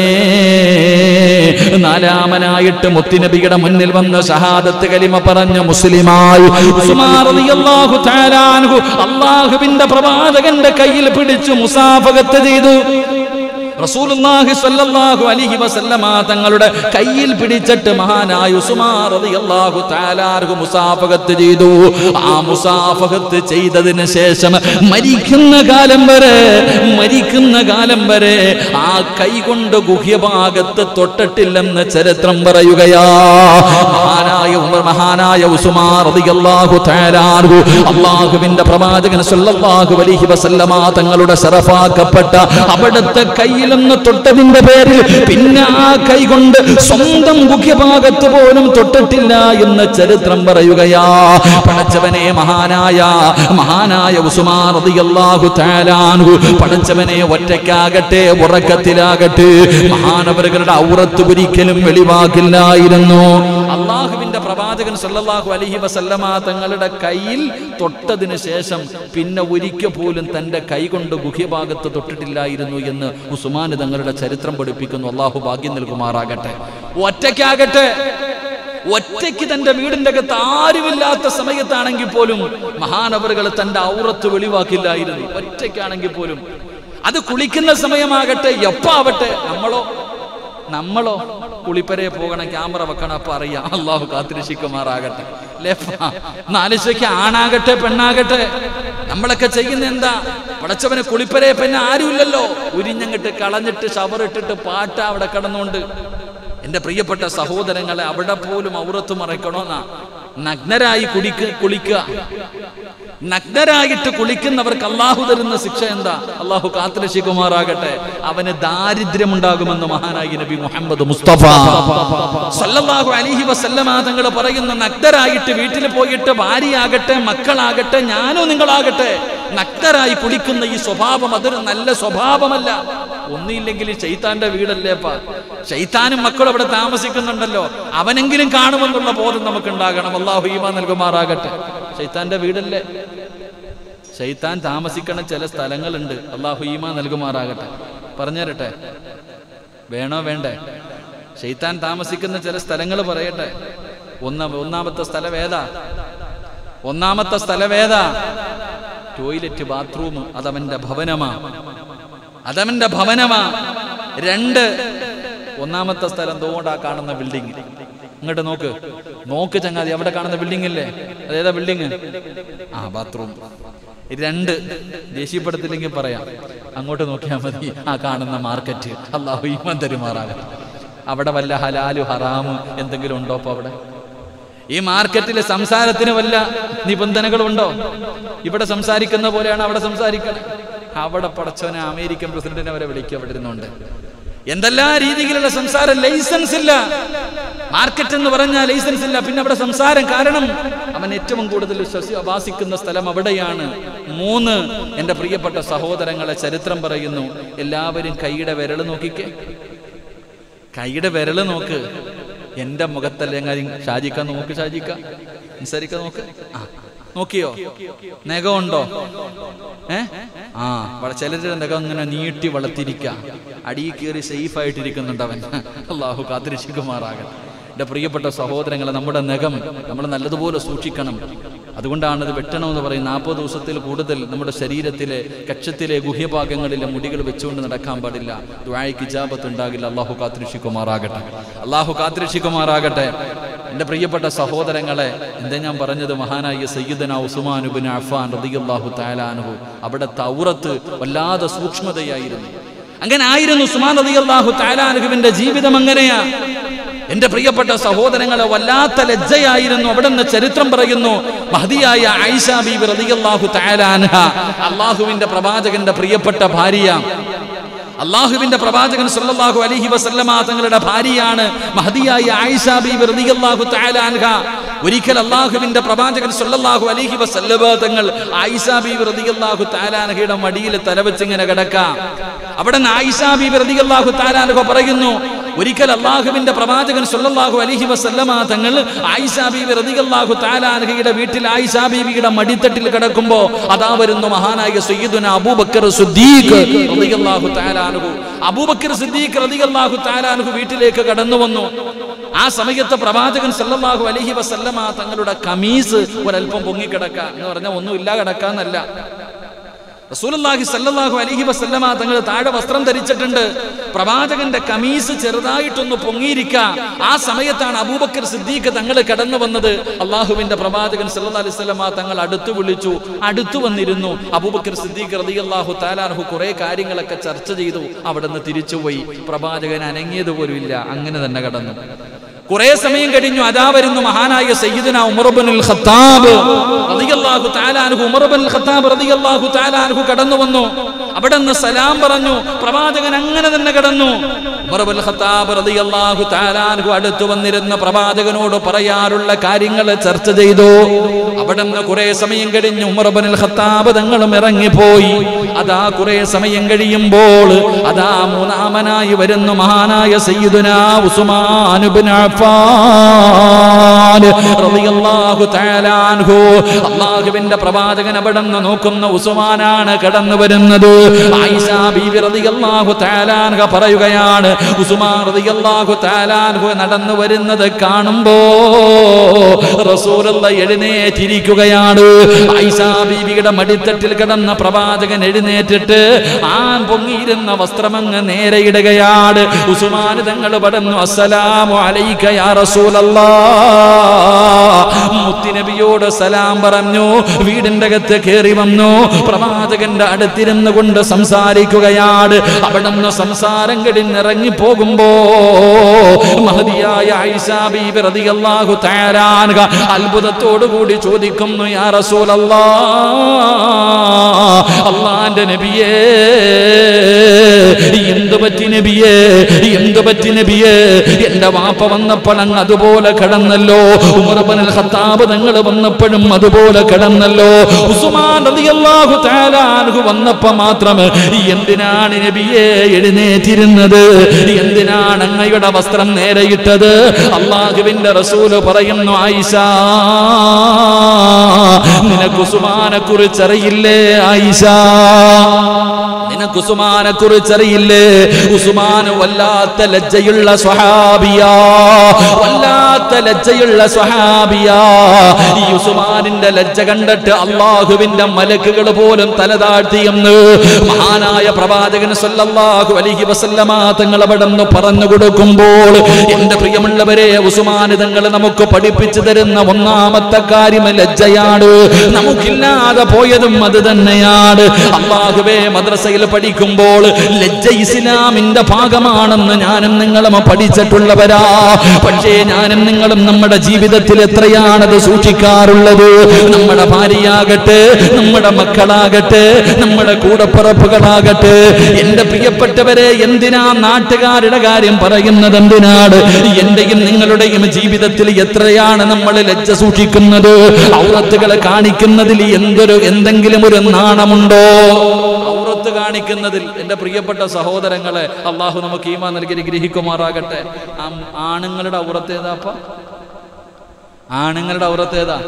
നാലാമനായിട്ട് മുത്തുനബിയുടെ മുന്നിൽ വന്ന് ഷഹാദത്ത് കലിമ പറഞ്ഞ മുസ്ലിമായി ഉസ്മാൻ റളിയല്ലാഹു തആല അൻഹു അള്ളാഹുവിന്റെ പ്രവാചകന്റെ കയ്യിൽ പിടിച്ചു മുസാഫകത്ത് ചെയ്തു റസൂലുള്ളാഹി സ്വല്ലല്ലാഹു അലൈഹി വസല്ലമ തങ്ങളുടെ കയ്യിൽ പിടിച്ചിട്ട് മഹാനായ ഉസ്മാൻ റളിയല്ലാഹു തആല അൻഹു മുസാഫഹത്ത് ചെയ്തു ആ മുസാഫഹത്ത് ചെയ്തതിന് ശേഷം മരിക്കുന്ന കാലം വരെ മരിക്കുന്ന കാലം വരെ ആ കൈ കൊണ്ട് ഗുഹ്യഭാഗത്ത് തൊട്ടിട്ടില്ലെന്ന് ചരിത്രം പറയുകയാ മഹാനായ ഉമർ മഹാനായ ഉസ്മാൻ റളിയല്ലാഹു തആല അൻഹു അള്ളാഹുവിന്റെ പ്രവാചകൻ സല്ലല്ലാഹു അലൈഹി വസല്ലമ തങ്ങളുടെ ശറഫാക്കപ്പെട്ട അവിടുത്തെ കയ്യിലൊന്ന് തൊട്ടതിന്റെ പേരിൽ പിന്നെ ആ കൈ കൊണ്ട് സ്വന്തം മുഖ്യഭാഗത്ത് പോലും തൊട്ടിട്ടില്ല എന്ന് ചരിത്രം പറയുകയാ പടച്ചവനെ മഹാനായ മഹാനായ ഉസ്മാൻ റളിയല്ലാഹു തആല അൻഹു പടച്ചവനെ ഒറ്റയ്ക്കാകട്ടെ ഉറക്കത്തിലാകട്ടെ മഹാനവറുകളുടെ ഔറത്ത് ഒരിക്കലും വെളിവാക്കില്ലായിരുന്നു അള്ളാഹുവിന്റെ പ്രവാചകൻ സല്ലല്ലാഹു അലൈഹി വസല്ലമ തങ്ങളുടെ കയ്യിൽ തൊട്ടതിന് ശേഷം പിന്നെ ഒരിക്കൽ പോലും തന്റെ കൈ കൊണ്ട് ഗുഹ്യഭാഗത്ത് തൊട്ടിട്ടില്ലായിരുന്നു എന്ന് ഉസ്മാൻ തങ്ങളുടെ ചരിത്രം പഠിപ്പിക്കുന്നു അള്ളാഹു ഭാഗ്യം നൽകുമാറാകട്ടെ ഒറ്റയ്ക്കാകട്ടെ ഒറ്റയ്ക്ക് തന്റെ വീടിന്റെ അകത്ത് ആരുമില്ലാത്ത സമയത്താണെങ്കിൽ പോലും മഹാനവറുകൾ തന്റെ ഔറത്ത് വെളിവാക്കില്ലായിരുന്നു ഒറ്റയ്ക്കാണെങ്കിൽ പോലും അത് കുളിക്കുന്ന സമയമാകട്ടെ എപ്പാവട്ടെ നമ്മളോ നമ്മളോ കുളിപ്പരയെ പോകണം ക്യാമറ വെക്കണം അപ്പൊ അറിയാം അള്ളാഹു കാത്തിരക്ഷിക്കുമാറാകട്ടെ നാലിശയ്ക്ക് ആണാകട്ടെ പെണ്ണാകട്ടെ നമ്മളൊക്കെ ചെയ്യുന്ന എന്താ പടച്ചവന് കുളിപ്പരയെ പിന്നെ ആരുമില്ലല്ലോ ഉരിഞ്ഞങ്ങിട്ട് കളഞ്ഞിട്ട് ഷവറിട്ടിട്ട് പാട്ട അവിടെ കിടന്നുകൊണ്ട് എന്റെ പ്രിയപ്പെട്ട സഹോദരങ്ങളെ അവിടെ പോലും ഔറത്ത് മറയ്ക്കണോന്നാ നഗ്നരായി കുടിക്ക് കുളിക്കുക നഗ്നരായിട്ട് കുളിക്കുന്നവർക്ക് അള്ളാഹു തരുന്ന ശിക്ഷ എന്താ അള്ളാഹു കാത്തിരക്ഷിക്കുമാറാകട്ടെ അവന് ദാരിദ്ര്യം ഉണ്ടാകുമെന്ന് മഹാനായി നബി മുഹമ്മദ് മുസ്തഫ സല്ലല്ലാഹു അലൈഹി വസല്ലമ തങ്ങൾ പറയുന്ന നഗ്നരായിട്ട് വീട്ടിൽ പോയിട്ട് ഭാര്യയാകട്ടെ മക്കളാകട്ടെ ഞാനോ നിങ്ങളാകട്ടെ നഗ്നരായി കുളിക്കുന്ന ഈ സ്വഭാവം അതൊരു നല്ല സ്വഭാവമല്ല ഒന്നില്ലെങ്കിൽ ചൈത്താന്റെ വീടല്ലേപ്പാ ചൈത്താനും മക്കളും അവിടെ താമസിക്കുന്നുണ്ടല്ലോ അവനെങ്കിലും കാണുമെന്നുള്ള ബോധം നമുക്ക് ഉണ്ടാകണം അള്ളാഹു ഈമ നൽകുമാറാകട്ടെ ചൈത്താന്റെ വീടല്ലേ ചൈത്താൻ താമസിക്കണ ചില സ്ഥലങ്ങളുണ്ട് അള്ളാഹു ഈമ നൽകുമാറാകട്ടെ പറഞ്ഞുതരട്ടെ വേണോ വേണ്ടേ ഷെയ്ത്താൻ താമസിക്കുന്ന ചില സ്ഥലങ്ങൾ പറയട്ടെ ഒന്ന ഒന്നാമത്തെ സ്ഥലം ഏതാ ഒന്നാമത്തെ സ്ഥലം ഏതാ ടോയ്ലറ്റ് ബാത്റൂം അതവന്റെ ഭവനമാ അതവന്റെ ഭവനമാ രണ്ട് ഒന്നാമത്തെ സ്ഥലം തോണ്ടാ കാണുന്ന ബിൽഡിംഗ് ഇങ്ങോട്ട് നോക്ക് നോക്ക് ചങ്ങാതി അവിടെ കാണുന്ന ബിൽഡിംഗ് ഇല്ലേ അതേതാ ബിൽഡിംഗ് ആ ബാത്റൂം രണ്ട് ദേഷ്യപ്പെടുത്തില്ലെങ്കിൽ പറയാം അങ്ങോട്ട് നോക്കിയാൽ മതി ആ കാണുന്ന മാർക്കറ്റ് അള്ളാഹു ഈമാൻ തരുമാറാകട്ടെ അവിടെ വല്ല ഹലാലു ഹറാമ് എന്തെങ്കിലും ഉണ്ടോ അപ്പൊ അവിടെ ഈ മാർക്കറ്റിലെ സംസാരത്തിന് വല്ല നിബന്ധനകളുണ്ടോ ഇവിടെ സംസാരിക്കുന്ന പോലെയാണ് അവിടെ സംസാരിക്കുന്നത് അവിടെ പടച്ചവനെ അമേരിക്കൻ പ്രസിഡന്റിനെ വരെ വിളിക്കുക അവിടെ ഇരുന്നുണ്ട് എന്തെല്ലാം രീതിയിലുള്ള സംസാരം ലൈസൻസ് ഇല്ല മാർക്കറ്റ് എന്ന് പറഞ്ഞാൽ ലൈസൻസ് ഇല്ല പിന്നെ അവിടെ സംസാരം കാരണം അവൻ ഏറ്റവും കൂടുതൽ വിശ്വസി വാസിക്കുന്ന സ്ഥലം അവിടെയാണ് മൂന്ന് എൻ്റെ പ്രിയപ്പെട്ട സഹോദരങ്ങളെ ചരിത്രം പറയുന്നു എല്ലാവരും കൈയുടെ വിരൽ നോക്കിക്കേ കൈയുടെ വിരൽ നോക്ക് എന്റെ മുഖത്തല്ലേ എങ്ങാതി ഷാജിക്ക നോക്ക് ഷാജിക്ക നിസാരിക്ക നോക്ക് ആ നോക്കിയോ നഖമുണ്ടോ ഏ ആ വള- ചിലരുടെ നഖം ഇങ്ങനെ നീട്ടി വളർത്തിരിക്ക അടിയിൽ കയറി സേഫ് ആയിട്ടിരിക്കുന്നുണ്ട് അവൻ അള്ളാഹു കാത്തിരക്ഷിക്കുമാറാകട്ടെ എൻ്റെ പ്രിയപ്പെട്ട സഹോദരങ്ങളെ നമ്മുടെ നഖം നമ്മൾ നല്ലതുപോലെ സൂക്ഷിക്കണം അതുകൊണ്ടാണ് ഇത് വെട്ടണമെന്ന് പറയും നാൽപ്പത് ദിവസത്തിൽ കൂടുതൽ നമ്മുടെ ശരീരത്തിലെ കക്ഷത്തിലെ ഗുഹ്യഭാഗങ്ങളിലെ മുടികൾ വെച്ചുകൊണ്ട് നടക്കാൻ പാടില്ല ദ്വായക്ക് ഇജാബത്ത് ഉണ്ടാകില്ല അള്ളാഹു കാത്തിരക്ഷിക്കുമാറാകട്ടെ അള്ളാഹു കാത്തിരക്ഷിക്കുമാറാകട്ടെ എൻ്റെ പ്രിയപ്പെട്ട സഹോദരങ്ങളെ എന്താ ഞാൻ പറഞ്ഞത് മഹാനായ സയ്യിദന ഉസ്മാനുബിൻ അഫാൻ റളിയല്ലാഹു തആലാനുഹു അവിടെ തൗറത്ത് വല്ലാതെ സൂക്ഷ്മതയായിരുന്നു അങ്ങനെ ആയിരുന്നു ഉസ്മാൻ റളിയല്ലാഹു തആലാനുഹുവിന്റെ ജീവിതം അങ്ങനെയാ എന്റെ പ്രിയപ്പെട്ട സഹോദരങ്ങളെ വല്ലാത്ത ലജ്ജയായിരുന്നു അവിടെ നിന്ന് ചരിത്രം പറയുന്നു മഹദിയായ ഐഷ ബീബി റളിയല്ലാഹു തആല അൻഹ അള്ളാഹുവിന്റെ പ്രവാചകന്റെ പ്രിയപ്പെട്ട ഭാര്യ അള്ളാഹുവിന്റെ പ്രവാചകൻ സല്ലല്ലാഹു അലൈഹി വസല്ലമ തങ്ങളുടെ ഭാര്യയാണ് മഹദിയായ ആയിഷ ബീബി റളിയല്ലാഹു തആല അൻഹ ഒരിക്കൽ അള്ളാഹുവിന്റെ പ്രവാചകൻ സല്ലല്ലാഹു അലൈഹി വസല്ലമ തങ്ങൾ ആയിഷ ബീബി റളിയല്ലാഹു തആല അൻഹയുടെ മടിയിൽ തലവെച്ച് ഇങ്ങനെ കിടക്കാം അവിടെ നിന്ന് ആയിഷ ബീബി റളിയല്ലാഹു തആല അൻഹ പറയുന്നു ഒരിക്കൽ അള്ളാഹുവിന്റെ പ്രവാചകൻ സല്ലല്ലാഹു അലൈഹി വസല്ലമ തങ്ങൾ ആയിഷ ബീബി റളിയല്ലാഹു തആല അൻഹയുടെ വീട്ടിൽ ആയിഷ ബീബിയുടെ മടിത്തട്ടിൽ കിടക്കുമ്പോ അതാ വരുന്നു മഹാനായ സയ്യിദുന അബൂബക്കർ സിദ്ദീഖ് റളിയല്ലാഹു തആല അൻഹു അബൂബക്കർ സിദ്ദീഖ് റളിയല്ലാഹു തആല അൻഹു വീട്ടിലേക്ക് കടന്നു വന്നു ആ സമയത്ത് പ്രവാചകൻ സല്ലല്ലാഹു അലൈഹി വസല്ലമ തങ്ങളുടെ കമീസ് ഒരല്പം പൊങ്ങിക്കിടക്ക എന്ന് പറഞ്ഞാൽ ഒന്നുമില്ല കിടക്കാന്നല്ല റസൂലുള്ളാഹി സല്ലല്ലാഹു അലൈഹി വസല്ലമ തങ്ങൾ താഴെ വസ്ത്രം ധരിച്ചിട്ടുണ്ട് പ്രവാചകന്റെ കമീസ് ചെറുതായിട്ടൊന്ന് പൊങ്ങിയിരിക്ക ആ സമയത്താണ് അബൂബക്കർ സിദ്ദീഖ് തങ്ങൾ കടന്നു വന്നത് അള്ളാഹുവിന്റെ പ്രവാചകൻ സല്ലല്ലാഹു അലൈഹി വസല്ലമ തങ്ങൾ അടുത്ത് വിളിച്ചു അടുത്തു വന്നിരുന്നു അബൂബക്കർ സിദ്ദീഖ് റളിയല്ലാഹു താലാർഹു കുറെ കാര്യങ്ങളൊക്കെ ചർച്ച ചെയ്തു അവിടെ നിന്ന് തിരിച്ചുപോയി പ്രവാചകൻ അനങ്ങിയത് പോലും ഇല്ല അങ്ങനെ തന്നെ കടന്നു കുറെ സമയം കഴിഞ്ഞു അതാ വരുന്നു മഹാനായ സയ്യിദുന ഉമർബനുൽ ഖത്താബ് റളിയല്ലാഹു തആല അൻഹു ഉമർബനുൽ ഖത്താബ് റളിയല്ലാഹു തആല അൻഹു കടന്നു വന്നു അവിടെ നിന്ന് സലാം പറഞ്ഞു പ്രവാചകൻ അങ്ങനെ തന്നെ കടന്നു ഉമർബുൽ ഖത്താബ് റളിയല്ലാഹു തആല അൻഹു അടുത്ത് വന്നിരുന്ന പ്രവാചകനോട് പറയാറുള്ള കാര്യങ്ങൾ ചർച്ച ചെയ്തു അവിടെ നിന്ന് കുറെ സമയം കഴിഞ്ഞു ഉമർബനുൽ ഖത്താബ് തങ്ങളും ഇറങ്ങിപ്പോയി അതാ കുറെ സമയം കഴിയുമ്പോൾ അതാ മൂന്നാമനായി വരുന്നു മഹാനായ സയ്യിദുന ഉസ്മാൻ ഇബ്നു അഫ്ഫാൻ റളിയല്ലാഹു തആല അൻഹു അല്ലാഹുവിന്റെ പ്രവാചകൻ അവിടെ നിന്ന് നോക്കുന്ന ഉസ്മാനാണ് കടന്നു വരുന്നത് ആയിഷ ബീവി റളിയല്ലാഹു തആല അൻഹ പറയുകയാണ് ഉസ്മാൻ റളിയല്ലാഹു തആല അൻഹു നടന്നു വരുന്നത് കാണുമ്പോ റസൂലുള്ള എഴുന്നേറ്റിരിക്കുകയാണ് ആയിഷ ബീവിയുടെ മടിത്തട്ടിൽ കിടന്ന പ്രവാചകൻ എഴുന്നേറ്റിട്ട് ആ പൊങ്ങിയിരുന്ന വസ്ത്രമങ്ങ് നേരെ ഇടുകയാണ് ഉസ്മാൻ തങ്ങൾ പടന്നു അസ്സലാമു അലൈക യാ റസൂലല്ലാ മുത്തിനബിയോട് സലാം പറഞ്ഞു വീടിന്റെ അകത്ത് കയറി വന്നു പ്രവാചകന്റെ അടുത്തിരുന്നു കൊണ്ട് സംസാരിക്കുകയാണ് അവിടെ നിന്ന് സംസാരം കഴിഞ്ഞിറങ്ങി പോകുമ്പോ മഹതിയായ ഐഷ ബീബി റളിയല്ലാഹു തആല അൻഹ അത്ഭുതത്തോടു കൂടി ചോദിക്കുന്നു യാ റസൂലല്ലാ അള്ളാന്റെ നബിയേ എന്ത് പറ്റി നബിയേ എന്ത് പറ്റി നബിയേ എന്റെ വാപ്പ വന്നപ്പോൾ അങ്ങ് അതുപോലെ കിടന്നല്ലോ ഉമർബനൽ ഖത്താബ് തങ്ങൾ വന്നപ്പോഴും അതുപോലെ കിടന്നല്ലോ ഉസ്മാൻ റളിയല്ലാഹു തആല അൻഹു വന്നപ്പോൾ മാത്രം എന്തിനാണ് നബിയെ എഴുന്നേറ്റിരുന്നത് എന്തിനാണ് അങ്ങയുടെ വസ്ത്രം നേരെയിട്ടത് അള്ളാഹുവിന്റെ റസൂല് പറയുന്നു ആയിഷ നിനക്ക് ഉസ്മാനെ കുറിച്ചറിയില്ലേ ആയിഷ നിനക്ക് ഉസ്മാനെ കുറിച്ചറിയില്ലേ ഉസ്മാൻ വല്ലാത്ത ലജ്ജയുള്ള സ്വഹാബിയാ വല്ലാത്ത ലജ്ജയുള്ള സ്വഹാബിയാ ഈ ഉസ്മാനിന്റെ ലജ്ജ കണ്ടിട്ട് അള്ളാഹുവിന്റെ മലക്കുകൾ പോലും തലതാഴ്ത്തിയെന്ന് മഹാനായ പ്രവാചകൻ സല്ലല്ലാഹു അലൈഹി വസല്ലമ തങ്ങൾ അവിടെ നിന്ന് പറഞ്ഞു കൊടുക്കുമ്പോൾ എന്റെ പ്രിയമുള്ളവരെ ഉസ്മാൻ തങ്ങൾ നമുക്ക് പഠിപ്പിച്ചു തരുന്ന ഒന്നാമത്തെ കാര്യം ലജ്ജയാണ് നമുക്കില്ലാതെ പോയതും അത് തന്നെയാണ് അള്ളാഹുവേ മദ്രസയിൽ പഠിക്കുമ്പോൾ ലജ്ജ ഇസ്ലാമിന്റെ ഭാഗമാണെന്ന് ഞാനും നിങ്ങളും പഠിച്ചിട്ടുള്ളവരാ പക്ഷേ ഞാനും നിങ്ങളും നമ്മുടെ ജീവിതത്തിൽ എത്രയാണത് സൂക്ഷിക്കാറുള്ളത് നമ്മുടെ ഭാര്യയാകട്ടെ നമ്മുടെ മക്കളാകട്ടെ നമ്മുടെ കൂടപ്പിറപ്പുകളാകട്ടെ എന്റെ പ്രിയപ്പെട്ടവരെ എന്തിനാ നാട്ടുകാരുടെ കാര്യം പറയുന്നത് എന്തിനാണ് എന്റെയും നിങ്ങളുടെയും ജീവിതത്തിൽ എത്രയാണ് നമ്മൾ ലജ്ജ സൂക്ഷിക്കുന്നത് ഔറത്തുകളെ കാണിക്കുന്നതിൽ എന്തൊരു എന്തെങ്കിലും ഒരു നാണമുണ്ടോ ഔറത്ത് കാണിക്കുന്നതിൽ എന്റെ പ്രിയപ്പെട്ട സഹോദരങ്ങളെ അള്ളാഹു നമുക്ക് ഈമാ നൽകി ഗ്രഹിക്കുമാറാകട്ടെ ആ ആണുങ്ങളുടെ ഔറത്ത് ഏതാപ്പ ആണുങ്ങളുടെ ഔറത്ത് ഏതാ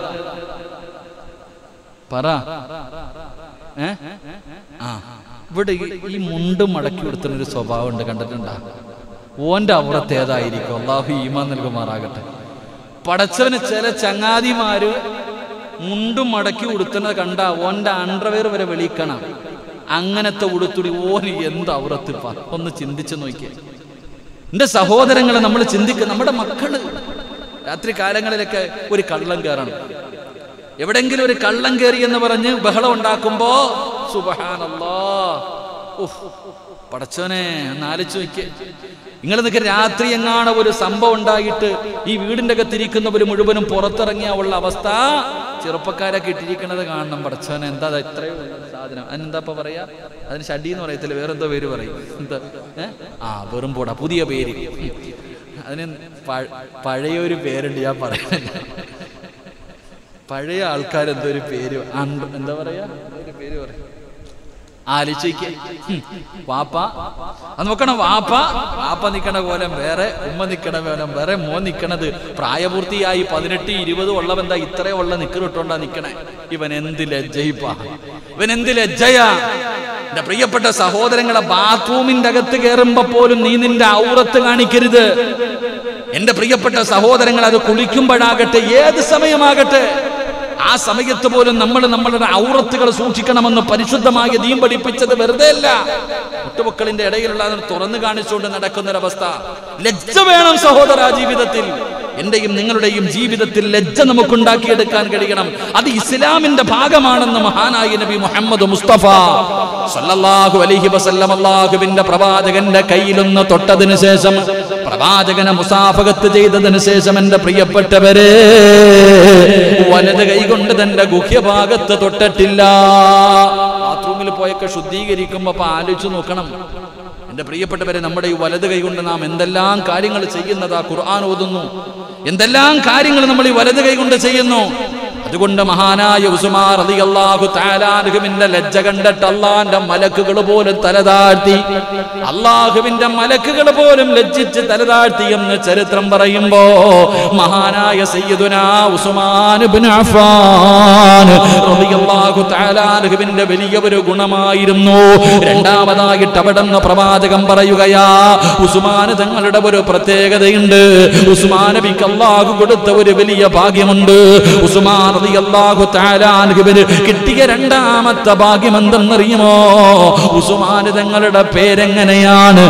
പറ ഏ ആ ഇവിടെ ഈ- ഈ മുണ്ട് മടക്കി കൊടുത്തുന്ന ഒരു സ്വഭാവം ഉണ്ട് കണ്ടിട്ടുണ്ടാ ഓന്റെ ഔറത്ത് ഏതായിരിക്കും അള്ളാഹു ഈമാൻ നൽകുമാറാകട്ടെ പടച്ചവന് ചില ചങ്ങാതിമാര് മുണ്ടും മടക്കി ഉടുത്തുന്നത് കണ്ട ഓന്റെ അണ്ടർവെയർ വരെ വെളിക്കണം അങ്ങനത്തെ ഉടുത്തുടി ഓന് എന്ത് ഔറത്തിപ്പ ഒന്ന് ചിന്തിച്ചു നോക്കിയേ എന്റെ സഹോദരങ്ങളെ നമ്മൾ ചിന്തിക്കുക നമ്മുടെ മക്കള് രാത്രി കാലങ്ങളിലൊക്കെ ഒരു കള്ളം കയറണം എവിടെങ്കിലും ഒരു കള്ളം കയറി എന്ന് പറഞ്ഞ് ബഹളം ഉണ്ടാക്കുമ്പോ സുബഹാനല്ലാ ഉഫ്, പടച്ചോനെ ഒന്ന് ആലോചിച്ച് നോക്കിയേ നിങ്ങൾ നിൽക്കുക രാത്രി എങ്ങാണ് ഒരു സംഭവം ഉണ്ടായിട്ട് ഈ വീടിന്റെ അകത്തിരിക്കുന്നവർ മുഴുവനും പുറത്തിറങ്ങിയ ഉള്ള അവസ്ഥ ചെറുപ്പക്കാരൊക്കെ ഇട്ടിരിക്കുന്നത് കാണണം പടച്ചോനെ എന്താ അത് ഇത്രയും ഉള്ള സാധനം അതിനെന്താ ഇപ്പൊ പറയാ അതിന് ഷഡി എന്ന് പറയത്തില്ല വേറെന്തോ പേര് പറയും എന്താ ഏ? ആ വെറും പോടാ പുതിയ പേര് അതിന് പഴ- പഴയൊരു പേരുണ്ട് ഞാൻ പറയുന്നില്ല പഴയ ആൾക്കാരെന്തോ ഒരു പേര് അണ്ട- എന്താ പറയാ ഒരു പേര് പറയാ ആലോചിക്ക് വാപ്പ അത് നോക്കണം വാപ്പ വാപ്പ നിക്കണ കോലം വേറെ ഉമ്മ നിക്കണ കോലം വേറെ മോൻ നിക്കണത് പ്രായപൂർത്തിയായി പതിനെട്ട് ഇരുപത് ഉള്ളവെന്താ ഇത്രേ ഉള്ള നിക്കറിട്ടോണ്ടാ നിക്കണേ ഇവൻ എന്ത് ലജ്ജയിപ്പാ ഇവൻ എന്ത് ലജ്ജയാ എന്റെ പ്രിയപ്പെട്ട സഹോദരങ്ങളെ ബാത്റൂമിന്റെ അകത്ത് കയറുമ്പോ പോലും നീ നിന്റെ ഔറത്ത് കാണിക്കരുത് എന്റെ പ്രിയപ്പെട്ട സഹോദരങ്ങൾ അത് കുളിക്കുമ്പോഴാകട്ടെ ഏത് സമയമാകട്ടെ ആ സമയത്ത് പോലും നമ്മൾ നമ്മളുടെ ഔറത്തുകൾ സൂക്ഷിക്കണമെന്ന് പരിശുദ്ധമായ ദീൻ പഠിപ്പിച്ചത് വെറുതെ അല്ല ഒട്ടുമക്കളിന്റെ ഇടയിലുള്ള അതിനെ തുറന്നു കാണിച്ചുകൊണ്ട് നടക്കുന്നൊരവസ്ഥ ലജ്ജ വേണം സഹോദര ജീവിതത്തിൽ എന്റെയും നിങ്ങളുടെയും ജീവിതത്തിൽ ലജ്ജ നമുക്കുണ്ടാക്കിയെടുക്കാൻ കഴിയണം അത് ഇസ്ലാമിന്റെ ഭാഗമാണെന്ന് മഹാനായ നബി മുഹമ്മദ് മുസ്തഫ സല്ലല്ലാഹു അലൈഹി വസല്ലം അല്ലാഹുവിന്റെ പ്രവാചകന്റെ കയ്യിലൊന്ന് തൊട്ടതിന് ശേഷം പ്രവാചകനെ മുസാഫകത്ത് ചെയ്തതിന് ശേഷം എന്റെ പ്രിയപ്പെട്ടവരെ വലത് കൈകൊണ്ട് തന്റെ ഗുഹ്യഭാഗത്ത് തൊട്ടിട്ടില്ല ബാത്റൂമിൽ പോയൊക്കെ ശുദ്ധീകരിക്കുമ്പോ അപ്പൊ ആലോചിച്ച് നോക്കണം എന്റെ പ്രിയപ്പെട്ടവരെ നമ്മുടെ ഈ വലത് കൈകൊണ്ട് നാം എന്തെല്ലാം കാര്യങ്ങൾ ചെയ്യുന്നതാ ഖുർആൻ ഓതുന്നു എന്തെല്ലാം കാര്യങ്ങൾ നമ്മൾ ഈ വലത് കൈകൊണ്ട് ചെയ്യുന്നു അതുകൊണ്ട് മഹാനായ ഉസുമാർ റളിയല്ലാഹു തആലാഹുവിന്റെ ലജ്ജ കണ്ടിട്ട് അള്ളാന്റെ മലക്കുകൾ പോലും തലതാഴ്ത്തി അള്ളാഹുവിന്റെ മലക്കുകൾ പോലും ലജ്ജിച്ച് തലതാഴ്ത്തി എന്ന് ചരിത്രം പറയുമ്പോ മഹാനായ സയ്യിദുനാ ഉസ്മാൻ ഇബ്നു അഫ്ഫാൻ റളിയല്ലാഹു തആലാഹുവിന്റെ വലിയ ഒരു ഗുണമായിരുന്നു രണ്ടാമതായിട്ട് അവിടെ നിന്ന് പ്രവാചകം പറയുകയാ ഉസ്മാൻ തങ്ങളുടെ ഒരു പ്രത്യേകതയുണ്ട് ഉസ്മാൻ നബിക്ക് അള്ളാഹു കൊടുത്ത ഒരു വലിയ ഭാഗ്യമുണ്ട് ഉസ്മാൻ റളിയല്ലാഹു തആല അൻഹുവിന് കിട്ടിയ രണ്ടാമത്തെ ഭാഗ്യം എന്തെന്നറിയുമോ ഉസ്മാൻ തങ്ങളുടെ പേരെങ്ങനെയാണ്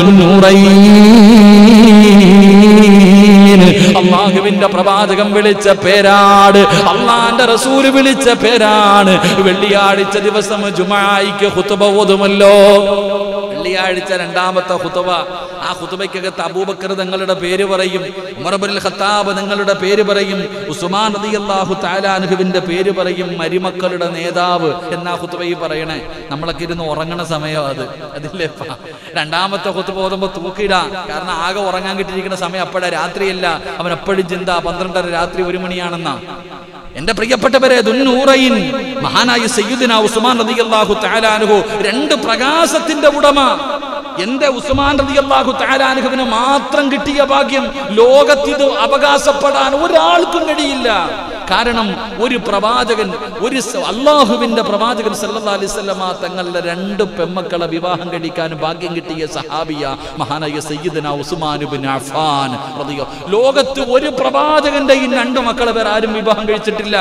ദുന്നൂറൈൻ അള്ളാഹുവിന്റെ പ്രവാചകം വിളിച്ച പേരാട് അള്ളാന്റെ റസൂല് വിളിച്ച പേരാണ് വെള്ളിയാഴ്ച ദിവസം ജുമായിക്ക് ഹുത്തുബ ഓതുമല്ലോ വെള്ളിയാഴ്ച രണ്ടാമത്തെ ഹുത്തുബ ആ ഹുത്തുബയ്ക്കകത്ത് അബൂബക്കർ തങ്ങളുടെ പേര് പറയും ഉമർബുൽ ഖത്താബ് നിങ്ങളുടെ പേര് പറയും ഉസ്മാൻ റളിയല്ലാഹു തആലാനുഹുവിന്റെ പേര് പറയും മരുമക്കളുടെ നേതാവ് എന്നാ ഹുത്തുബയിൽ പറയണേ നമ്മളൊക്കെ ഇരുന്ന് ഉറങ്ങണ സമയം അത് അതില്ലേ ഇപ്പ? രണ്ടാമത്തെ ഹുത്തുബ ഓതുമ്പോ തൂക്കിയിടാ കാരണം ആകെ ഉറങ്ങാൻ കിട്ടിയിരിക്കുന്ന സമയം അപ്പോഴാ രാത്രിയല്ല അവൻ എപ്പോഴും ചിന്ത പന്ത്രണ്ടര രാത്രി ഒരു മണിയാണെന്നാ എന്റെ പ്രിയപ്പെട്ടവരെ ദുന്നൂറയിൻ മഹാനായ സയ്യിദിന ഉസ്മാൻ റളിയല്ലാഹു തആലാനുഹു രണ്ട് പ്രകാശത്തിന്റെ ഉടമ എന്റെ ഉസ്മാൻ റളിയല്ലാഹു തആലാനുഹുവിന് മാത്രം കിട്ടിയ ഭാഗ്യം ലോകത്തിത് അവകാശപ്പെടാൻ ഒരാൾക്കും കഴിയില്ല കാരണം ഒരു പ്രവാചകൻ ഒരു സ- അള്ളാഹുവിന്റെ പ്രവാചകൻ സല്ലല്ലാഹു അലൈഹി വസല്ലമ തങ്ങളുടെ രണ്ട് പെമ്മക്കളെ വിവാഹം കഴിക്കാൻ ഭാഗ്യം കിട്ടിയ സഹാബിയ മഹാനായ സയ്യിദന ഉസ്മാൻ ഇബ്നു അഫ്ഫാൻ റളിയ ലോകത്ത് ഒരു പ്രവാചകന്റെയും രണ്ട് മക്കളെ വേറെ ആരും വിവാഹം കഴിച്ചിട്ടില്ല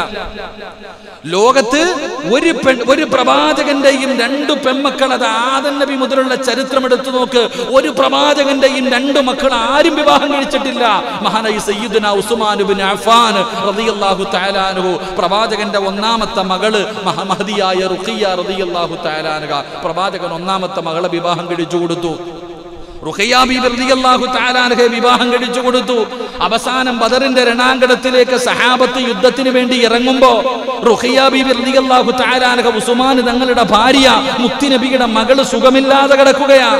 ലോകത്ത് ഒരു പെൺ ഒരു പ്രവാചകന്റെയും രണ്ട് പെൺമക്കൾ അത് ആദൻ നബി മുതലുള്ള ചരിത്രം എടുത്തു നോക്ക് ഒരു പ്രവാചകന്റെയും രണ്ട് മക്കൾ ആരും വിവാഹം കഴിച്ചിട്ടില്ല മഹാനായി സയ്യിദുന ഉസ്മാൻ ഇബ്നു അഫ്ഫാൻ റളിയല്ലാഹു തആല അൻഹു പ്രവാചകന്റെ ഒന്നാമത്തെ മകള് മഹ- മഹദിയായ റുഖിയ റളിയല്ലാഹു തആല അൻഹ പ്രവാചകൻ ഒന്നാമത്തെ മകളെ വിവാഹം കഴിച്ചു കൊടുത്തു റുഖയ്യ ബീബി റളിയല്ലാഹു തആല അൻഹയെ വിവാഹം കഴിച്ചു കൊടുത്തു അവസാനം ബദറിന്റെ രണാങ്കണത്തിലേക്ക് സഹാബത്ത് യുദ്ധത്തിന് വേണ്ടി ഇറങ്ങുമ്പോ റുഖയ്യ ബീബി റളിയല്ലാഹു തആല അൻഹ ഉസ്മാൻ തങ്ങളുടെ ഭാര്യ മുത്തുനബിയുടെ മകള് സുഖമില്ലാതെ കിടക്കുകയാ